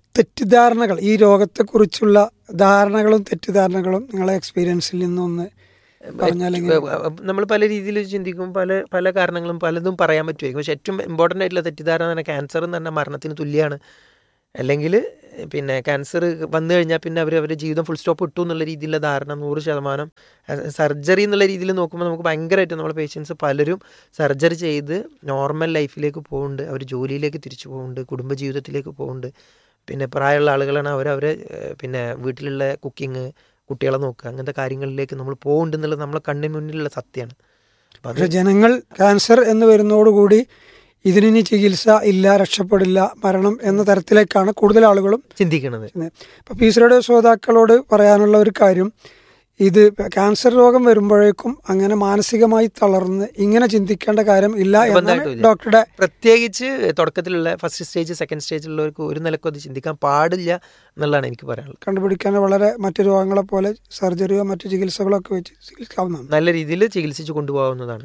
തെറ്റിദ്ധാരണകൾ ഈ രോഗത്തെക്കുറിച്ചുള്ള ധാരണകളും തെറ്റിദ്ധാരണകളും നിങ്ങളെ എക്സ്പീരിയൻസിൽ നിന്നൊന്ന് പറഞ്ഞാൽ എങ്ങനെ നമ്മൾ പല രീതിയിൽ ചിന്തിക്കും പല പല കാരണങ്ങളും പലതും പറയാൻ പറ്റുമായിരിക്കും പക്ഷെ ഏറ്റവും ഇമ്പോർട്ടൻ്റ് ആയിട്ടുള്ള തെറ്റിദ്ധാരണ എന്ന് പറഞ്ഞാൽ ക്യാൻസർ എന്ന് പറഞ്ഞാൽ മരണത്തിന് തുല്യമാണ് അല്ലെങ്കിൽ പിന്നെ ക്യാൻസർ വന്നു കഴിഞ്ഞാൽ പിന്നെ അവർ അവരുടെ ജീവിതം ഫുൾ സ്റ്റോപ്പ് ഇട്ടു എന്നുള്ള രീതിയിലുള്ള ധാരണ നൂറ് ശതമാനം സർജറി എന്നുള്ള രീതിയിൽ നോക്കുമ്പോൾ നമുക്ക് ഭയങ്കരമായിട്ട് നമ്മളെ പേഷ്യൻസ് പലരും സർജറി ചെയ്ത് നോർമൽ ലൈഫിലേക്ക് പോകുന്നുണ്ട് അവർ ജോലിയിലേക്ക് തിരിച്ചു പോകുന്നുണ്ട് കുടുംബജീവിതത്തിലേക്ക് പോകുന്നുണ്ട് പിന്നെ പ്രായമുള്ള ആളുകളാണ് അവർ അവരെ ഏഹ്, പിന്നെ വീട്ടിലുള്ള കുക്കിങ് കുട്ടികളെ നോക്കുക അങ്ങനത്തെ കാര്യങ്ങളിലേക്ക് നമ്മൾ പോകുന്നുണ്ട് എന്നുള്ളത് നമ്മളെ കണ്ണിന് മുന്നിലുള്ള സത്യമാണ് അപ്പം അത് പക്ഷെ ജനങ്ങൾ ക്യാൻസർ എന്ന് വരുന്നതോടുകൂടി ഇതിനി ചികിത്സ ഇല്ല രക്ഷപ്പെടില്ല മരണം എന്ന തരത്തിലേക്കാണ് കൂടുതൽ ആളുകളും ചിന്തിക്കണത് ഇപ്പൊ പീസറുടെ ശ്രോതാക്കളോട് പറയാനുള്ള ഒരു കാര്യം ഇത് ക്യാൻസർ രോഗം വരുമ്പോഴേക്കും അങ്ങനെ മാനസികമായി തളർന്ന് ഇങ്ങനെ ചിന്തിക്കേണ്ട കാര്യം ഇല്ല എന്നാണ് നിർബന്ധമായിട്ടും ഇല്ല. ഡോക്ടറുടെ പ്രത്യേകിച്ച് തുടക്കത്തിലുള്ള ഫസ്റ്റ് സ്റ്റേജ് സെക്കൻഡ് സ്റ്റേജിലുള്ളവർക്ക് ഒരു നിലക്കും അത് ചിന്തിക്കാൻ പാടില്ല എന്നുള്ളതാണ് എനിക്ക് പറയാനുള്ളത് കണ്ടുപിടിക്കാൻ വളരെ മറ്റു രോഗങ്ങളെ പോലെ സർജറിയോ മറ്റു ചികിത്സകളോ ഒക്കെ വെച്ച് ചികിത്സിക്കാവുന്നതാണ് നല്ല രീതിയിൽ ചികിത്സിച്ച് കൊണ്ടുപോകാവുന്നതാണ്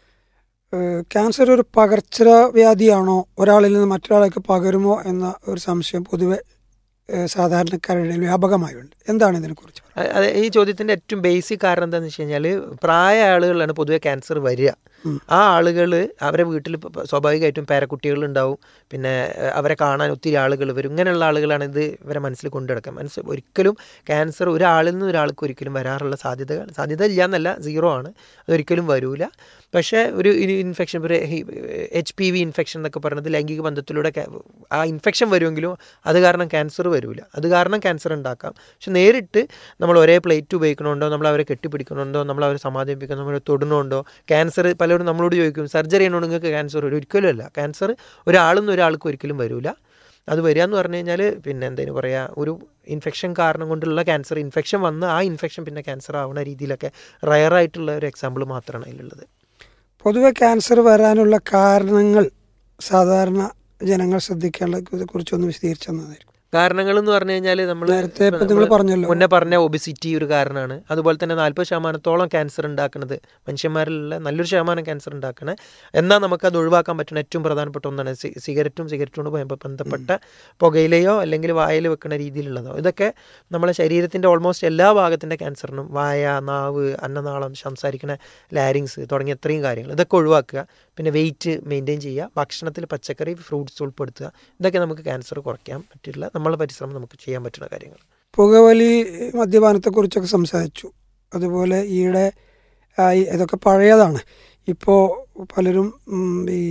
ഏഹ് ക്യാൻസർ ഒരു പകർച്ചവ്യാധിയാണോ ഒരാളിൽ നിന്ന് മറ്റൊരാൾക്ക് പകരുമോ എന്ന ഒരു സംശയം പൊതുവെ ഏഹ് സാധാരണക്കാരുടെ വ്യാപകമായുണ്ട് എന്താണ് ഇതിനെക്കുറിച്ച് പറയുക? അ- അത് ഈ ചോദ്യത്തിന്റെ ഏറ്റവും ബേസിക് കാരണം എന്താണെന്ന് വെച്ച് കഴിഞ്ഞാൽ പ്രായ ആളുകളിലാണ് പൊതുവെ ക്യാൻസർ വരിക ആ ആളുകൾ അവരെ വീട്ടിൽ ഇപ്പൊ സ്വാഭാവികമായിട്ടും പേരക്കുട്ടികളുണ്ടാവും പിന്നെ ഏഹ്, അവരെ കാണാൻ ഒത്തിരി ആളുകൾ വരും ഇങ്ങനെയുള്ള ആളുകളാണ് ഇത് ഇവരെ മനസ്സിൽ കൊണ്ടു നടക്കുക മനസ്സ് ഒരിക്കലും ക്യാൻസർ ഒരാളിൽ നിന്ന് ഒരാൾക്ക് ഒരിക്കലും വരാറുള്ള സാധ്യത സാധ്യത ഇല്ല എന്നല്ല സീറോ ആണ് അതൊരിക്കലും വരൂല പക്ഷേ ഒരു ഇൻഫെക്ഷൻ ഒരു എച്ച് പി വി ഇൻഫെക്ഷൻ എന്നൊക്കെ പറയുന്നത് ലൈംഗിക ബന്ധത്തിലൂടെ ca- ആ ഇൻഫെക്ഷൻ വരുമെങ്കിലും അത് കാരണം ക്യാൻസർ വരില്ല അത് കാരണം ക്യാൻസർ ഉണ്ടാക്കാം പക്ഷെ നേരിട്ട് നമ്മൾ ഒരേ പ്ലേറ്റ് ഉപയോഗിക്കണമുണ്ടോ നമ്മൾ അവരെ കെട്ടിപ്പിടിക്കണമുണ്ടോ നമ്മൾ അവരെ സമാധാനിപ്പിക്കണം നമ്മൾ തൊടുന്നുണ്ടോ ക്യാൻസർ പലരും നമ്മളോട് ചോദിക്കും സർജറി ചെയ്യണോ നിങ്ങൾക്ക് ക്യാൻസർ വരും ഒരിക്കലും അല്ല ക്യാൻസർ ഒരാളിൽ നിന്ന് ഒരാൾക്ക് ഒരിക്കലും വരില്ല അത് വരിക എന്ന് പറഞ്ഞു കഴിഞ്ഞാൽ പിന്നെ എന്തേലും പറയുക ഒരു ഇൻഫെക്ഷൻ കാരണം കൊണ്ടുള്ള ക്യാൻസർ ഇൻഫെക്ഷൻ വന്ന് ആ ഇൻഫെക്ഷൻ പിന്നെ ക്യാൻസർ ആവുന്ന രീതിയിലൊക്കെ റയറായിട്ടുള്ള ഒരു എക്സാമ്പിൾ മാത്രമാണ് അതിലുള്ളത് പൊതുവെ ക്യാൻസർ വരാനുള്ള കാരണങ്ങൾ സാധാരണ ജനങ്ങൾ ശ്രദ്ധിക്കേണ്ടതിനെ കുറിച്ചൊന്ന് വിശദീകരിച്ചു തന്നതായിരിക്കും കാരണങ്ങൾ എന്ന് പറഞ്ഞു കഴിഞ്ഞാൽ നമ്മൾ നേരത്തെ ഇപ്പൊ നിങ്ങൾ പറഞ്ഞല്ലോ. മുന്നേ പറഞ്ഞ ഒബിസിറ്റി ഒരു കാരണമാണ് അതുപോലെ തന്നെ നാൽപ്പത് ശതമാനത്തോളം ക്യാൻസർ ഉണ്ടാക്കുന്നത് മനുഷ്യന്മാരിലുള്ള നല്ലൊരു ശതമാനം ക്യാൻസർ ഉണ്ടാക്കണേ എന്നാൽ നമുക്കത് ഒഴിവാക്കാൻ പറ്റുന്ന ഏറ്റവും പ്രധാനപ്പെട്ട ഒന്നാണ് സി- സിഗരറ്റും സിഗരറ്റോട് ബന്ധപ്പെട്ട പുകയിലയോ അല്ലെങ്കിൽ വായിൽ വെക്കുന്ന രീതിയിലുള്ളതോ ഇതൊക്കെ നമ്മളെ ശരീരത്തിൻ്റെ ഓൾമോസ്റ്റ് എല്ലാ ഭാഗത്തിൻ്റെ ക്യാൻസറിനും വായ നാവ് അന്നനാളം സംസാരിക്കുന്ന ലാരിങ്സ് തുടങ്ങിയ എത്രയും കാര്യങ്ങൾ ഇതൊക്കെ ഒഴിവാക്കുക പിന്നെ വെയിറ്റ് മെയിൻറ്റെയിൻ ചെയ്യുക ഭക്ഷണത്തിൽ പച്ചക്കറി ഫ്രൂട്ട്സ് ഉൾപ്പെടുത്തുക ഇതൊക്കെ നമുക്ക് ക്യാൻസർ കുറയ്ക്കാൻ പറ്റില്ല നമ്മളെ പരിശ്രമം നമുക്ക് ചെയ്യാൻ പറ്റുന്ന കാര്യങ്ങൾ പുകവലി മദ്യപാനത്തെക്കുറിച്ചൊക്കെ സംസാരിച്ചു അതുപോലെ ഈയിടെ ആയി ഇതൊക്കെ പഴയതാണ് ഇപ്പോൾ പലരും ഉം, ഈ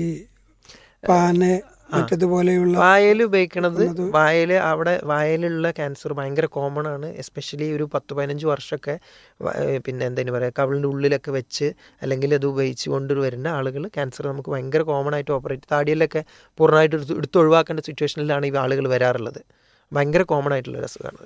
പാന് മറ്റതുപോലെയുള്ള വായൽ ഉപയോഗിക്കണത് അത് വായൽ അവിടെ വായലുള്ള ക്യാൻസർ ഭയങ്കര കോമൺ ആണ് എസ്പെഷ്യലി ഒരു പത്ത് പതിനഞ്ച് വർഷമൊക്കെ വ- ഏഹ് പിന്നെ എന്തിനു പറയുക കവിളിൻ്റെ ഉള്ളിലൊക്കെ വെച്ച് അല്ലെങ്കിൽ അത് ഉപയോഗിച്ച് കൊണ്ടുവരുന്ന ആളുകൾ ക്യാൻസർ നമുക്ക് ഭയങ്കര കോമൺ ആയിട്ട് ഓപ്പറേറ്റ് താടിയിലൊക്കെ പൂർണ്ണമായിട്ട് എടുത്ത് എടുത്ത് ഒഴിവാക്കേണ്ട സിറ്റുവേഷനിലാണ് ഈ ആളുകൾ വരാറുള്ളത് ഭയങ്കര കോമൺ ആയിട്ടുള്ള ഒരു അസുഖമാണ്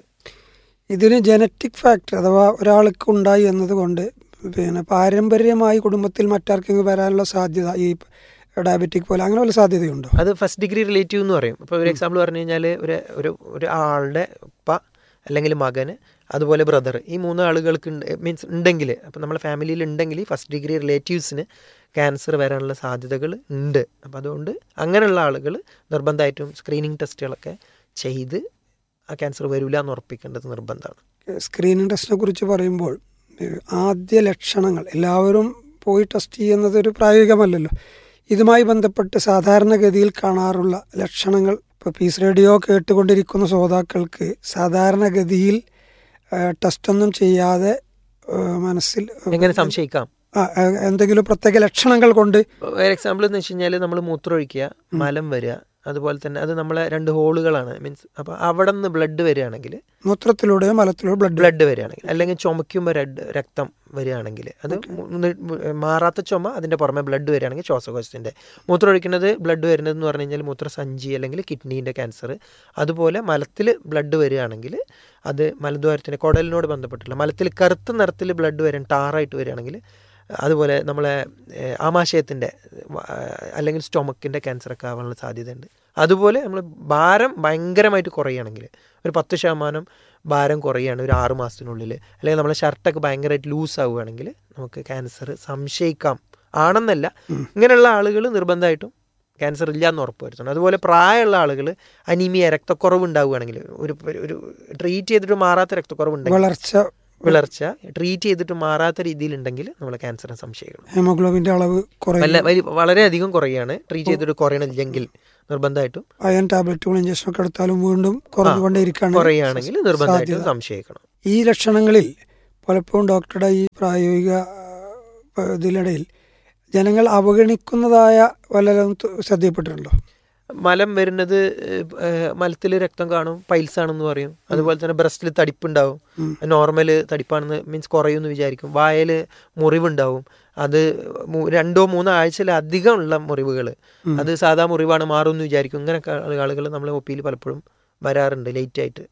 ഇതിന് ജനറ്റിക് ഫാക്ടർ അഥവാ ഒരാൾക്ക് ഉണ്ടായി എന്നതുകൊണ്ട് പിന്നെ പാരമ്പര്യമായി കുടുംബത്തിൽ മറ്റാർക്കെങ്കിലും വരാനുള്ള സാധ്യത ഈ ഡയബറ്റിക് പോലെ അങ്ങനെ വല്ല സാധ്യതയുണ്ടോ അത് ഫസ്റ്റ് ഡിഗ്രി റിലേറ്റീവ് എന്ന് പറയും ഇപ്പോൾ ഒരു എക്സാമ്പിൾ പറഞ്ഞു കഴിഞ്ഞാൽ ഒരു ഒരു ഒരു ആളുടെ ഉപ്പ അല്ലെങ്കിൽ മകന് അതുപോലെ ബ്രദർ ഈ മൂന്ന് ആളുകൾക്ക് മീൻസ് ഉണ്ടെങ്കിൽ അപ്പോൾ നമ്മളെ ഫാമിലിയിൽ ഉണ്ടെങ്കിൽ ഫസ്റ്റ് ഡിഗ്രി റിലേറ്റീവ്സിന് ക്യാൻസർ വരാനുള്ള സാധ്യതകൾ ഉണ്ട് അപ്പോൾ അതുകൊണ്ട് അങ്ങനെയുള്ള ആളുകൾ നിർബന്ധമായിട്ടും സ്ക്രീനിങ് ടെസ്റ്റുകളൊക്കെ ചെയ്ത് ആ ക്യാൻസർ വരില്ല എന്ന് ഉറപ്പിക്കേണ്ടത് നിർബന്ധമാണ് സ്ക്രീനിങ് ടെസ്റ്റിനെ കുറിച്ച് പറയുമ്പോൾ ഏഹ്, ആദ്യ ലക്ഷണങ്ങൾ എല്ലാവരും പോയി ടെസ്റ്റ് ചെയ്യുന്നത് ഒരു പ്രായോഗികമല്ലല്ലോ ഇതുമായി ബന്ധപ്പെട്ട് സാധാരണഗതിയിൽ കാണാറുള്ള ലക്ഷണങ്ങൾ ഇപ്പോൾ പീസ് റേഡിയോ കേട്ടുകൊണ്ടിരിക്കുന്ന ശ്രോതാക്കൾക്ക് സാധാരണഗതിയിൽ ഏഹ്, ടെസ്റ്റൊന്നും ചെയ്യാതെ ഏഹ്, മനസ്സിൽ എങ്ങനെ സംശയിക്കാം ആ, ഏഹ്, എന്തെങ്കിലും പ്രത്യേക ലക്ഷണങ്ങൾ കൊണ്ട് ഒരു എക്സാമ്പിൾ എന്ന് വെച്ച് കഴിഞ്ഞാൽ നമ്മൾ മൂത്രമൊഴിക്കുക മലം വരിക അതുപോലെ തന്നെ അത് നമ്മളെ രണ്ട് ഹോളുകളാണ് മീൻസ് അപ്പോൾ അവിടെ നിന്ന് ബ്ലഡ് വരികയാണെങ്കിൽ മൂത്രത്തിലൂടെയോ മലത്തിലൂടെയോ ബ്ലഡ് ബ്ലഡ് വരികയാണെങ്കിൽ അല്ലെങ്കിൽ ചുമയ്ക്കുമ്പോൾ റെഡ് രക്തം വരികയാണെങ്കിൽ അത് നി- മാറാത്ത ചുമ അതിൻ്റെ പുറമെ ബ്ലഡ് വരികയാണെങ്കിൽ ശ്വാസകോശത്തിൻ്റെ മൂത്രം ഒഴിക്കുന്നത് ബ്ലഡ് വരുന്നത് എന്ന് പറഞ്ഞു കഴിഞ്ഞാൽ മൂത്രസഞ്ചി അല്ലെങ്കിൽ കിഡ്നീൻ്റെ ക്യാൻസർ അതുപോലെ മലത്തിൽ ബ്ലഡ് വരികയാണെങ്കിൽ അത് മലദ്വാരത്തിൻ്റെ കുടലിനോട് ബന്ധപ്പെട്ടുള്ള മലത്തിൽ കറുത്ത നിറത്തിൽ ബ്ലഡ് വരാൻ ടാറായിട്ട് വരികയാണെങ്കിൽ അതുപോലെ നമ്മളെ ഏഹ്, ആമാശയത്തിൻ്റെ വ- അല്ലെങ്കിൽ സ്റ്റൊമക്കിൻ്റെ ക്യാൻസറൊക്കെ ആവാനുള്ള സാധ്യതയുണ്ട് അതുപോലെ നമ്മൾ ഭാരം ഭയങ്കരമായിട്ട് കുറയുകയാണെങ്കിൽ ഒരു പത്ത് ശതമാനം ഭാരം കുറയുകയാണ് ഒരു ആറ് മാസത്തിനുള്ളിൽ അല്ലെങ്കിൽ നമ്മളെ ഷർട്ടൊക്കെ ഭയങ്കരമായിട്ട് ലൂസ് ആവുകയാണെങ്കിൽ നമുക്ക് ക്യാൻസർ സംശയിക്കാം ആണെന്നല്ല ഇങ്ങനെയുള്ള ആളുകൾ നിർബന്ധമായിട്ടും ക്യാൻസർ ഇല്ല എന്ന് ഉറപ്പ് വരുത്തണം അതുപോലെ പ്രായമുള്ള ആളുകൾ അനീമിയ രക്തക്കുറവ് ഉണ്ടാവുകയാണെങ്കിൽ ഒരു ഒരു ട്രീറ്റ് ചെയ്തിട്ട് മാറാത്ത രക്തക്കുറവ് ഉണ്ടെങ്കിൽ വളർച്ച വിളർച്ച ട്രീറ്റ് ചെയ്തിട്ട് മാറാത്ത രീതിയിലുണ്ടെങ്കിൽ നമ്മൾ ക്യാൻസറിന് സംശയിക്കണം ഹെമോഗ്ലോബിന്റെ അളവ് കുറയും വല്ല വലിയ- വളരെയധികം കുറയുകയാണ് ട്രീറ്റ് ചെയ്തിട്ട് കുറയണില്ലെങ്കിൽ നിർബന്ധമായിട്ടും അയൺ ടാബ്ലറ്റുകൾ ഇഞ്ചക്ഷൻ ഒക്കെ എടുത്താലും വീണ്ടും കുറഞ്ഞുകൊണ്ടേയിരിക്കുകയാണ് കുറയുകയാണെങ്കിൽ നിർബന്ധമായിട്ടും സാധ്യത. സംശയിക്കണം ഈ ലക്ഷണങ്ങളിൽ പലപ്പോഴും ഡോക്ടറുടെ ഈ പ്രായോഗിക ആ, ഇതിനിടയിൽ ജനങ്ങൾ അവഗണിക്കുന്നതായ വല്ലതും ത- ശ്രദ്ധയിൽപ്പെട്ടിട്ടുണ്ടോ മലം വരുന്നത് മലത്തിൽ രക്തം കാണും പൈൽസ് ആണെന്ന് പറയും അതുപോലെ തന്നെ ബ്രസ്റ്റിൽ തടിപ്പുണ്ടാവും നോർമൽ തടിപ്പാണെന്ന് മീൻസ് കുറയുമെന്ന് വിചാരിക്കും വായൽ മുറിവുണ്ടാവും അത് മൂ- രണ്ടോ മൂന്നോ ആഴ്ചയിലധികം ഉള്ള മുറിവുകൾ അത് സാധാ മുറിവാണ് മാറുമെന്ന് വിചാരിക്കും ഇങ്ങനെയൊക്കെ ആളുകൾ നമ്മളെ ഒപ്പിയിൽ പലപ്പോഴും വരാറുണ്ട് ലേറ്റ് ആയിട്ട്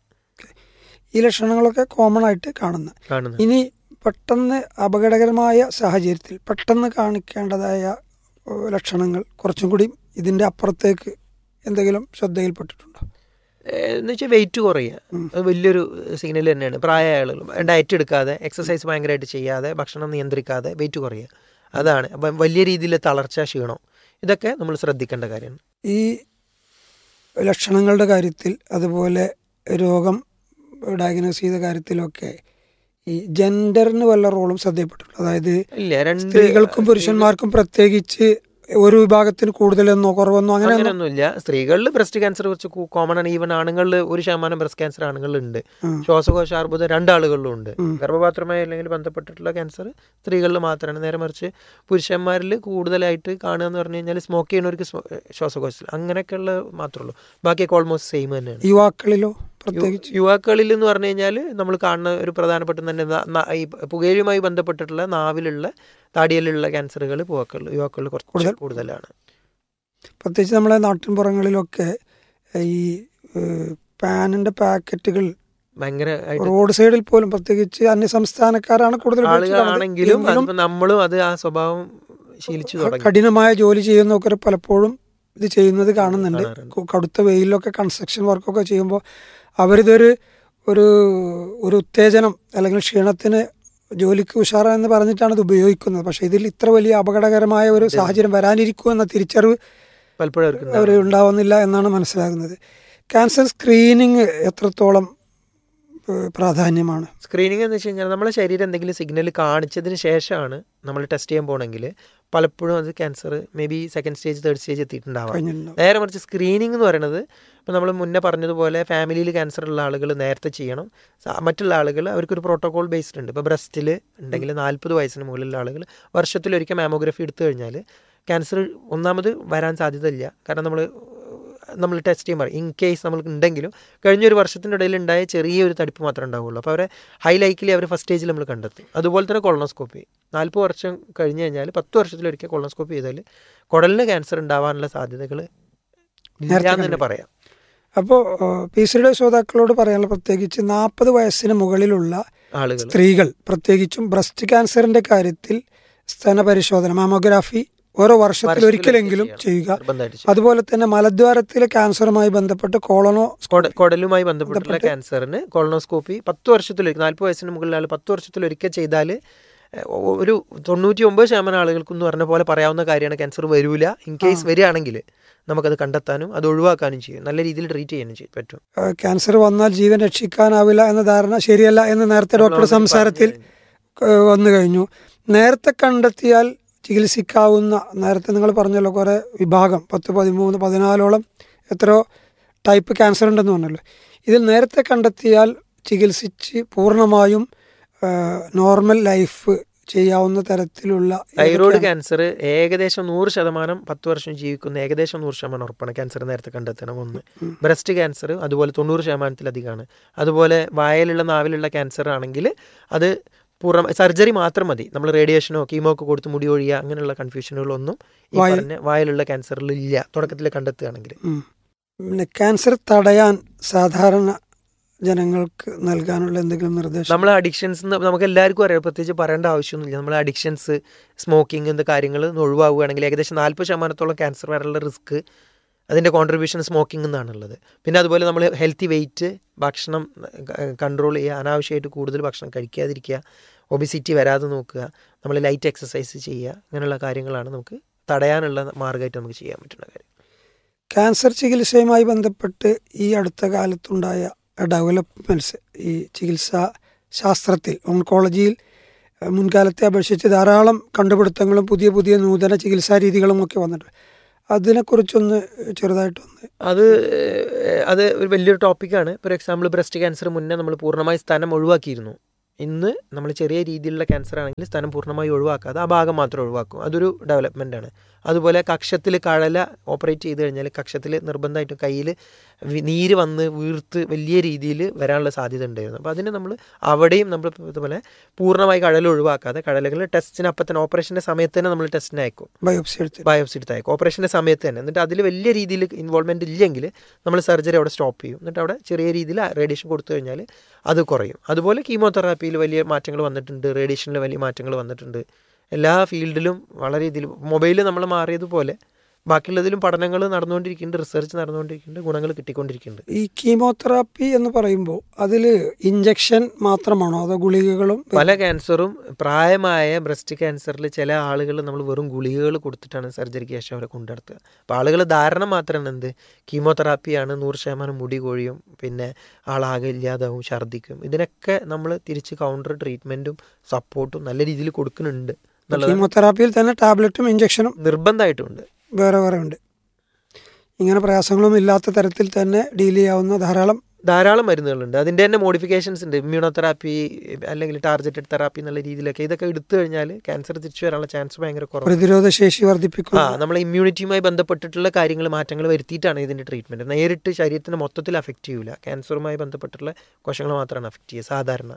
ഈ ലക്ഷണങ്ങളൊക്കെ കോമൺ ആയിട്ട് കാണുന്നത് കാണുന്നത് ഇനി പെട്ടെന്ന് അപകടകരമായ സാഹചര്യത്തിൽ പെട്ടെന്ന് കാണിക്കേണ്ടതായ ഏ, ലക്ഷണങ്ങൾ കുറച്ചും കൂടി ഇതിന്റെ അപ്പുറത്തേക്ക് എന്തെങ്കിലും ശ്രദ്ധയിൽപ്പെട്ടിട്ടുണ്ടോ ഏഹ് എന്ന് വെച്ചാൽ വെയിറ്റ് കുറയുക അത് വലിയൊരു സിഗ്നൽ തന്നെയാണ് പ്രായമായ ആളുകൾ ഡയറ്റ് എടുക്കാതെ എക്സസൈസ് ഭയങ്കരമായിട്ട് ചെയ്യാതെ ഭക്ഷണം നിയന്ത്രിക്കാതെ വെയിറ്റ് കുറയുക അതാണ് അപ്പം വലിയ രീതിയിൽ തളർച്ച ക്ഷീണം ഇതൊക്കെ നമ്മൾ ശ്രദ്ധിക്കേണ്ട കാര്യമാണ് ഈ ലക്ഷണങ്ങളുടെ കാര്യത്തിൽ അതുപോലെ രോഗം ഡയഗ്നോസ് ചെയ്ത കാര്യത്തിലൊക്കെ ഈ ജെൻഡറിന് വല്ല റോളും ശ്രദ്ധയിൽപ്പെട്ടിട്ടുണ്ടോ അതായത് ഇല്ല രണ്ട് സ്ത്രീകൾക്കും പുരുഷന്മാർക്കും പ്രത്യേകിച്ച് ഒരു വിഭാഗത്തിന് കൂടുതലെന്നോ കുറവെന്നോ അങ്ങനെ അങ്ങനെയൊന്നുമില്ല സ്ത്രീകളിൽ ബ്രസ്റ്റ് ക്യാൻസർ കുറച്ച് കോമൺ ആണ് ഈവൻ ആണുങ്ങളിൽ ഒരു ശതമാനം ബ്രസ്റ്റ് ക്യാൻസർ ആണുങ്ങളിലുണ്ട് ഉം. ശ്വാസകോശ അർബുദം രണ്ടാളുകളിലും ഉണ്ട് ഉം. ഗർഭപാത്രമായി അല്ലെങ്കിൽ ബന്ധപ്പെട്ടിട്ടുള്ള ക്യാൻസർ സ്ത്രീകളിൽ മാത്രമാണ് നേരെ മറിച്ച് പുരുഷന്മാരിൽ കൂടുതലായിട്ട് കാണുക എന്ന് പറഞ്ഞു കഴിഞ്ഞാൽ സ്മോക്ക് ചെയ്യുന്നവർക്ക് സ്മോ- ശ്വാസകോശത്തിൽ അങ്ങനെയൊക്കെയുള്ള മാത്രമേ ഉള്ളൂ ബാക്കിയൊക്കെ ഓൾമോസ്റ്റ് സെയിം തന്നെയാണ് യുവാക്കളിലോ പ്രത്യേകിച്ച് യു- യുവാക്കളിൽ എന്ന് പറഞ്ഞു കഴിഞ്ഞാൽ നമ്മൾ കാണുന്ന ഒരു പ്രധാനപ്പെട്ട തന്നെ ന- ന- ഈ പുകയിലുമായി ബന്ധപ്പെട്ടിട്ടുള്ള നാവിലുള്ള താടിയലുള്ള ക്യാൻസറുകൾ യുവാക്കളിൽ യുവാക്കളിൽ കുറച്ച് കൂടുതൽ? കൂടുതലാണ് പ്രത്യേകിച്ച് നമ്മളെ നാട്ടിൻപുറങ്ങളിലൊക്കെ ഈ ഏഹ്, പാനിന്റെ പാക്കറ്റുകൾ ഭയങ്കര റോഡ് സൈഡിൽ പോലും പ്രത്യേകിച്ച് അന്യ സംസ്ഥാനക്കാരാണ് കൂടുതൽ ഉപയോഗിച്ച് കാണുന്നത്. ആളുകളാണെങ്കിലും എങ്കിലും അതിപ്പോ നമ്മളും അത് ആ സ്വഭാവം ശീലിച്ചു തുടങ്ങി കഠിനമായ ജോലി ചെയ്യുന്നവർ പലപ്പോഴും ഇത് ചെയ്യുന്നത് കാണുന്നുണ്ട് കാണാറുണ്ട്. കു- കടുത്ത വെയിലൊക്കെ കൺസ്ട്രക്ഷൻ വർക്കൊക്കെ ചെയ്യുമ്പോൾ അവരിതൊരു ഒരു ഒരു ഉത്തേജനം അല്ലെങ്കിൽ ക്ഷീണത്തിന് ജോലിക്ക് ഉഷാറ എന്ന് പറഞ്ഞിട്ടാണ് ഇത് ഉപയോഗിക്കുന്നത് പക്ഷെ ഇതിൽ ഇത്ര വലിയ അപകടകരമായ ഒരു സാഹചര്യം വരാനിരിക്കുമെന്ന തിരിച്ചറിവ് പലപ്പോഴും അവർക്ക് അവർ ഉണ്ടാവാറുണ്ട്. ഉണ്ടാവുന്നില്ല എന്നാണ് മനസ്സിലാകുന്നത് ക്യാൻസർ സ്ക്രീനിങ് എത്രത്തോളം ഏഹ്, പ്രാധാന്യമാണ് സ്ക്രീനിങ് എന്ന് വെച്ച് കഴിഞ്ഞാൽ നമ്മളെ ശരീരം എന്തെങ്കിലും സിഗ്നൽ കാണിച്ചതിന് ശേഷമാണ് നമ്മൾ ടെസ്റ്റ് ചെയ്യാൻ പോകണമെങ്കിൽ പലപ്പോഴും അത് cancer may be second stage third stage എത്തിയിട്ടുണ്ടാവാം കഴിഞ്ഞിട്ടുണ്ടാവും നേരെ മറിച്ച് സ്ക്രീനിങ് എന്ന് പറയുന്നത് ഇപ്പോൾ നമ്മൾ മുന്നേ പറഞ്ഞതുപോലെ ഫാമിലിയിൽ ക്യാൻസർ ഉള്ള ആളുകൾ നേരത്തെ ചെയ്യണം സ- മറ്റുള്ള ആളുകൾ അവർക്കൊരു പ്രോട്ടോകോൾ ബേസ്ഡ് ഉണ്ട് ഇപ്പോൾ ബ്രസ്റ്റിൽ ഉണ്ടെങ്കിൽ നാൽപ്പത് വയസ്സിന് മുകളിലുള്ള ആളുകൾ വർഷത്തിലൊരിക്കൽ മാമോഗ്രഫി എടുത്തു കഴിഞ്ഞാൽ ക്യാൻസർ ഒന്നാമത് വരാൻ സാധ്യതയില്ല കാരണം നമ്മൾ നമ്മൾ ടെസ്റ്റ് ചെയ്യാൻ പറയും ഇൻ കേസ് നമ്മൾക്ക് ഉണ്ടെങ്കിലും കഴിഞ്ഞൊരു വർഷത്തിൻ്റെ ഇടയിൽ ഉണ്ടായ ചെറിയൊരു തടിപ്പ് മാത്രമേ ഉണ്ടാവുള്ളൂ അപ്പോൾ അവരെ ഹൈ ലൈക്കിലി അവർ ഫസ്റ്റ് സ്റ്റേജിൽ നമ്മൾ കണ്ടെത്തും അതുപോലെ തന്നെ കൊളോണോസ്കോപ്പി നാൽപ്പത് വർഷം കഴിഞ്ഞ് കഴിഞ്ഞാൽ പത്ത് വർഷത്തിലൊരിക്കൽ കൊളോണോസ്കോപ്പി ചെയ്താൽ കുടലിന് ക്യാൻസർ ഉണ്ടാവാനുള്ള സാധ്യതകൾ ഇല്ല നേരത്തെ എന്ന് തന്നെ കണ്ടു. പറയാം അപ്പോൾ പി സിയുടെ ശ്രോതാക്കളോട് പറയാനുള്ള പ്രത്യേകിച്ച് നാൽപ്പത് വയസ്സിന് മുകളിലുള്ള ആളുകൾ സ്ത്രീകൾ പ്രത്യേകിച്ചും ബ്രസ്റ്റ് ക്യാൻസറിന്റെ കാര്യത്തിൽ സ്തന പരിശോധന മാമോഗ്രാഫി ഓരോ വർഷത്തിൽ ഒരിക്കലെങ്കിലും ചെയ്യുക നിർബന്ധമായിട്ട് ചെയ്യണം. അതുപോലെ തന്നെ മലദ്വാരത്തിലെ ക്യാൻസറുമായി ബന്ധപ്പെട്ട് കോളനോ കൊട- കുടലുമായി ബന്ധപ്പെട്ടുള്ള ക്യാൻസറിന് കൊളോണോസ്കോപ്പി പത്ത് വർഷത്തിലൊരിക്കൽ നാൽപ്പത് വയസ്സിന് മുകളിലുള്ള ആൾ പത്ത് വർഷത്തിലൊരിക്കൽ ചെയ്താൽ ഒരു തൊണ്ണൂറ്റി ഒമ്പത് ശതമാനം ആളുകൾക്ക് എന്ന് പറഞ്ഞ പോലെ പറയാവുന്ന കാര്യമാണ് ക്യാൻസർ വരൂല ഇൻ കേസ് വരികയാണെങ്കിൽ നമുക്കത് കണ്ടെത്താനും അത് ഒഴിവാക്കാനും ചെയ്യും നല്ല രീതിയിൽ ട്രീറ്റ് ചെയ്യാനും ചെയ്യും പറ്റും ഏഹ്, ക്യാൻസർ വന്നാൽ ജീവൻ രക്ഷിക്കാനാവില്ല എന്ന ധാരണ ശരിയല്ല എന്ന് നേരത്തെ ഡോക്ടറുടെ സംസാരത്തിൽ ഏഹ്, വന്നു കഴിഞ്ഞു നേരത്തെ കണ്ടെത്തിയാൽ ചികിത്സിക്കാവുന്ന നേരത്തെ നിങ്ങൾ പറഞ്ഞല്ലോ കുറേ വിഭാഗം പത്ത് പതിമൂന്ന് പതിനാലോളം എത്രയോ ടൈപ്പ് ക്യാൻസർ ഉണ്ടെന്ന് പറഞ്ഞല്ലോ ഇതിൽ നേരത്തെ കണ്ടെത്തിയാൽ ചികിത്സിച്ച് പൂർണ്ണമായും നോർമൽ ലൈഫ് ചെയ്യാവുന്ന തരത്തിലുള്ള തൈറോയ്ഡ് ഏതൊക്കെയാണ്? ക്യാൻസർ ഏകദേശം നൂറ് ശതമാനം പത്ത് വർഷം ജീവിക്കുന്ന ഏകദേശം നൂറ് ശതമാനം ഉറപ്പാണ് ക്യാൻസർ നേരത്തെ കണ്ടെത്തണം ഒന്ന് ബ്രസ്റ്റ് ക്യാൻസർ അതുപോലെ തൊണ്ണൂറ് ശതമാനത്തിലധികമാണ് അതുപോലെ വായലുള്ള നാവിലുള്ള ക്യാൻസർ ആണെങ്കിൽ അത് പുറം സർജറി മാത്രം മതി നമ്മൾ റേഡിയേഷനോ കീമോ ഒക്കെ കൊടുത്ത് മുടി ഒഴിയുക അങ്ങനെയുള്ള കൺഫ്യൂഷനുകളൊന്നും ഈ വായ- പറഞ്ഞ വായിലുള്ള ക്യാൻസറിൽ ഇല്ല തുടക്കത്തിൽ കണ്ടെത്തുകയാണെങ്കിൽ ഉം. പിന്നെ ക്യാൻസർ തടയാൻ സാധാരണ ജനങ്ങൾക്ക് നൽകാനുള്ള എന്തെങ്കിലും നിർദ്ദേശം നമ്മൾ അഡിക്ഷൻസ് നമുക്ക് എല്ലാവർക്കും അറിയാം പ്രത്യേകിച്ച് പറയേണ്ട ആവശ്യമൊന്നുമില്ല നമ്മൾ അഡിക്ഷൻസ് സ്മോക്കിംഗ് എന്ന കാര്യങ്ങൾ ഒന്ന് ഏകദേശം നാൽപ്പത് ശതമാനത്തോളം ക്യാൻസർ വരാനുള്ള റിസ്ക് അതിൻ്റെ കോൺട്രിബ്യൂഷൻ സ്മോക്കിംഗ് എന്നാണുള്ളത് പിന്നെ അതുപോലെ നമ്മൾ ഹെൽത്തി വെയിറ്റ് ഭക്ഷണം കൺട്രോൾ ചെയ്യുക അനാവശ്യമായിട്ട് കൂടുതൽ ഭക്ഷണം കഴിക്കാതിരിക്കുക ഒബിസിറ്റി വരാതെ നോക്കുക നമ്മൾ ലൈറ്റ് എക്സസൈസ് ചെയ്യുക അങ്ങനെയുള്ള കാര്യങ്ങളാണ് നമുക്ക് തടയാനുള്ള മാർഗമായിട്ട് നമുക്ക് ചെയ്യാൻ പറ്റുന്ന കാര്യം ക്യാൻസർ ചികിത്സയുമായി ബന്ധപ്പെട്ട് ഈ അടുത്ത കാലത്തുണ്ടായ ഡെവലപ്മെൻറ്റ്സ് ഈ ചികിത്സാ ശാസ്ത്രത്തിൽ ഓൺകോളജിയിൽ ഏഹ്, മുൻകാലത്തെ അപേക്ഷിച്ച് ധാരാളം കണ്ടുപിടുത്തങ്ങളും പുതിയ പുതിയ നൂതന ചികിത്സാ രീതികളും ഒക്കെ വന്നിട്ടുണ്ട് അതിനെക്കുറിച്ചൊന്ന് ചെറുതായിട്ടൊന്ന് അത് ഏഹ്, അത് ഒരു വലിയൊരു ടോപ്പിക്കാണ് ഫോർ എക്സാമ്പിൾ ബ്രസ്റ്റ് ക്യാൻസർ മുന്നേ നമ്മൾ പൂർണ്ണമായി സ്ഥാനം ഒഴിവാക്കിയിരുന്നു ഇന്ന് നമ്മൾ ചെറിയ രീതിയിലുള്ള ക്യാൻസർ ആണെങ്കിൽ സ്ഥാനം പൂർണ്ണമായി ഒഴിവാക്കാതെ ആ ഭാഗം മാത്രം ഒഴിവാക്കും അതൊരു ഡെവലപ്മെൻ്റ് ആണ് അതുപോലെ കക്ഷത്തിൽ കഴല ഓപ്പറേറ്റ് ചെയ്ത് കഴിഞ്ഞാൽ കക്ഷത്തിൽ നിർബന്ധമായിട്ടും കയ്യിൽ നീര് വന്ന് വീർത്ത് വലിയ രീതിയിൽ വരാനുള്ള സാധ്യത ഉണ്ടായിരുന്നു അപ്പോൾ അതിന് നമ്മൾ അവിടെയും നമ്മൾ ഇതുപോലെ പൂർണ്ണമായി കഴൽ ഒഴിവാക്കാതെ കഴലുകൾ ടെസ്റ്റിന് അപ്പം തന്നെ ഓപ്പറേഷൻ്റെ സമയത്ത് തന്നെ നമ്മൾ ടെസ്റ്റിന് അയക്കും ബയോപ്സി എടുത്ത് ബയോപ്സി എടുത്ത് അയക്കും ഓപ്പറേഷൻ്റെ സമയത്ത് തന്നെ എന്നിട്ട് അതിൽ വലിയ രീതിയിൽ ഇൻവോൾവ്മെൻറ്റ് ഇല്ലെങ്കിൽ നമ്മൾ സർജറി അവിടെ സ്റ്റോപ്പ് ചെയ്യും എന്നിട്ട് അവിടെ ചെറിയ രീതിയിൽ റേഡിയേഷൻ കൊടുത്തു കഴിഞ്ഞാൽ അത് കുറയും അതുപോലെ കീമോതെറാപ്പിയിൽ വലിയ മാറ്റങ്ങൾ വന്നിട്ടുണ്ട് റേഡിയേഷനിൽ വലിയ മാറ്റങ്ങൾ വന്നിട്ടുണ്ട് എല്ലാ ഫീൽഡിലും വളരെ ഇതിൽ മൊബൈൽ നമ്മൾ മാറിയതുപോലെ ബാക്കിയുള്ളതിലും പഠനങ്ങൾ നടന്നുകൊണ്ടിരിക്കുന്നുണ്ട് റിസർച്ച് നടന്നുകൊണ്ടിരിക്കുന്നുണ്ട് ഗുണങ്ങൾ കിട്ടിക്കൊണ്ടിരിക്കുന്നുണ്ട് ഈ കീമോതെറാപ്പി എന്ന് പറയുമ്പോൾ അതിൽ ഇഞ്ചക്ഷൻ മാത്രമാണോ അതോ ഗുളികകളും പല ക്യാൻസറും പ്രായമായ ബ്രസ്റ്റ് ക്യാൻസറിൽ ചില ആളുകൾ നമ്മൾ വെറും ഗുളികകൾ കൊടുത്തിട്ടാണ് സർജറിക്ക് ശേഷം അവരെ കൊണ്ടുനടത്തുക അപ്പോൾ ആളുകൾ ധാരണ മാത്രമാണ് എന്ത് കീമോതെറാപ്പിയാണ് നൂറ് ശതമാനം മുടി കൊഴിയും പിന്നെ ആളാകെ ഇല്ലാതാവും ഛർദ്ദിക്കും ഇതിനൊക്കെ നമ്മൾ തിരിച്ച് കൗണ്ടർ ട്രീറ്റ്മെൻറ്റും സപ്പോർട്ടും നല്ല രീതിയിൽ കൊടുക്കുന്നുണ്ട് എന്നുള്ളത് കീമോതെറാപ്പിയിൽ തന്നെ ടാബ്ലറ്റും ഇഞ്ചക്ഷനും നിർബന്ധമായിട്ടുണ്ട് വേറെ വേറെ ഉണ്ട് ഇങ്ങനെ പ്രയാസങ്ങളൊന്നും ഇല്ലാത്ത തരത്തിൽ തന്നെ ഡീൽ ചെയ്യാവുന്ന ധാരാളം ധാരാളം മരുന്നുകളുണ്ട് അതിൻ്റെ തന്നെ മോഡിഫിക്കേഷൻസ് ഉണ്ട് ഇമ്മ്യൂണോതെറാപ്പി അല്ലെങ്കിൽ ടാർഗറ്റഡ് തെറാപ്പി എന്നുള്ള രീതിയിലൊക്കെ ഇതൊക്കെ എടുത്തു കഴിഞ്ഞാൽ ക്യാൻസർ തിരിച്ചു വരാനുള്ള ചാൻസ് ഭയങ്കര കുറവാണ് പ്രതിരോധ ശേഷി ആ വർദ്ധിപ്പിക്കുന്ന നമ്മളെ ഇമ്മ്യൂണിറ്റിയുമായി ബന്ധപ്പെട്ടിട്ടുള്ള കാര്യങ്ങൾ മാറ്റങ്ങൾ വരുത്തിയിട്ടാണ് ഇതിൻ്റെ ട്രീറ്റ്മെൻറ്റ് നേരിട്ട് ശരീരത്തിന് മൊത്തത്തിൽ അഫക്റ്റ് ചെയ്യൂല ക്യാൻസറുമായി ബന്ധപ്പെട്ടുള്ള കോശങ്ങൾ മാത്രമാണ് അഫക്റ്റ് ചെയ്യുക സാധാരണ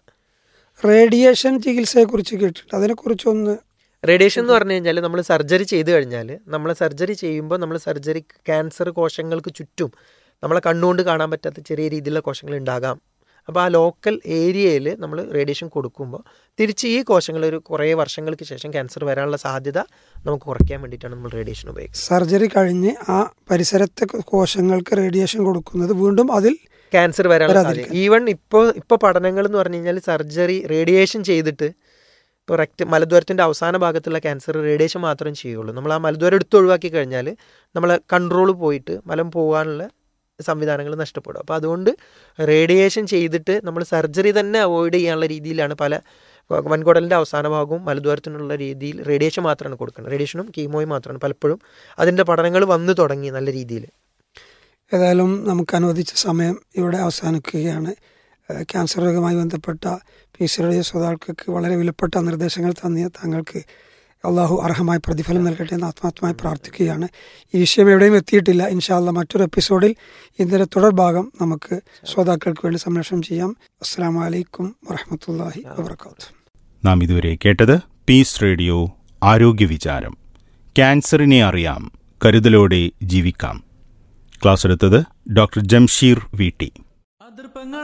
റേഡിയേഷൻ ചികിത്സയെക്കുറിച്ച് കേട്ടിട്ടുണ്ട് അതിനെക്കുറിച്ചൊന്ന് റേഡിയേഷൻ എന്ന് പറഞ്ഞു കഴിഞ്ഞാൽ നമ്മൾ സർജറി ചെയ്ത് കഴിഞ്ഞാൽ നമ്മൾ സർജറി ചെയ്യുമ്പോൾ നമ്മൾ സർജറി ക്യാൻസർ കോശങ്ങൾക്ക് ചുറ്റും നമ്മളെ കണ്ണുകൊണ്ട് കാണാൻ പറ്റാത്ത ചെറിയ രീതിയിലുള്ള കോശങ്ങൾ ഉണ്ടാകാം അപ്പോൾ ആ ലോക്കൽ ഏരിയയിൽ നമ്മൾ റേഡിയേഷൻ കൊടുക്കുമ്പോൾ തിരിച്ച് ഈ കോശങ്ങൾ ഒരു കുറേ വർഷങ്ങൾക്ക് ശേഷം ക്യാൻസർ വരാനുള്ള സാധ്യത നമുക്ക് കുറയ്ക്കാൻ വേണ്ടിയിട്ടാണ് നമ്മൾ റേഡിയേഷൻ ഉപയോഗിക്കുന്നത് സർജറി കഴിഞ്ഞ് ആ പരിസരത്തെ കോശങ്ങൾക്ക് റേഡിയേഷൻ കൊടുക്കുന്നത് വീണ്ടും അതിൽ ക്യാൻസർ വരാനുള്ള സാധ്യത വരാതിരിക്കാൻ. ഈവൻ ഇപ്പോൾ ഇപ്പോൾ പഠനങ്ങൾ എന്ന് പറഞ്ഞു കഴിഞ്ഞാൽ സർജറി റേഡിയേഷൻ ചെയ്തിട്ട് ഇപ്പോൾ റെക്റ്റ് മലദ്വാരത്തിൻ്റെ അവസാന ഭാഗത്തുള്ള ക്യാൻസർ റേഡിയേഷൻ മാത്രം ചെയ്യുള്ളൂ നമ്മൾ ആ മലദ്വാരം എടുത്ത് ഒഴിവാക്കി കഴിഞ്ഞാൽ നമ്മളെ കൺട്രോൾ പോയിട്ട് മലം പോകാനുള്ള സംവിധാനങ്ങൾ നഷ്ടപ്പെടും അപ്പോൾ അതുകൊണ്ട് റേഡിയേഷൻ ചെയ്തിട്ട് നമ്മൾ സർജറി തന്നെ അവോയ്ഡ് ചെയ്യാനുള്ള രീതിയിലാണ് പല വൻകുടലിൻ്റെ അവസാന ഭാഗവും മലദ്വാരത്തിനുള്ള രീതിയിൽ റേഡിയേഷൻ മാത്രമാണ് കൊടുക്കുന്നത് റേഡിയേഷനും കീമോയും മാത്രമാണ് പലപ്പോഴും അതിൻ്റെ പഠനങ്ങൾ വന്നു തുടങ്ങി നല്ല രീതിയിൽ ഏതായാലും നമുക്ക് അനുവദിച്ച സമയം ഇവിടെ അവസാനിക്കുകയാണ് ഏഹ് ക്യാൻസർ രോഗവുമായി ബന്ധപ്പെട്ട പി സി റേഡിയോ ശ്രോതാക്കൾക്ക് വളരെ വിലപ്പെട്ട നിർദ്ദേശങ്ങൾ തന്നിയ താങ്കൾക്ക് അള്ളാഹു അർഹമായ പ്രതിഫലം നൽകട്ടെ എന്ന് ആത്മാർത്ഥമായി പ്രാർത്ഥിക്കുകയാണ് ഈ വിഷയം എവിടെയും എത്തിയിട്ടില്ല ഇൻഷാല്ല മറ്റൊരു എപ്പിസോഡിൽ ഇതിൻ്റെ തുടർഭാഗം നമുക്ക് ശ്രോതാക്കൾക്ക് വേണ്ടി സംരക്ഷണം ചെയ്യാം അസ്സാം വലൈക്കും വറഹമത്തല്ലാഹി വാബർക്കാത്തു നാം ഇതുവരെ കേട്ടത് പീസ് റേഡിയോ ആരോഗ്യ വിചാരം ക്യാൻസറിനെ അറിയാം കരുതലോടെ ജീവിക്കാം ക്ലാസ് എടുത്തത് ഡോക്ടർ ജംഷീർ വി ടി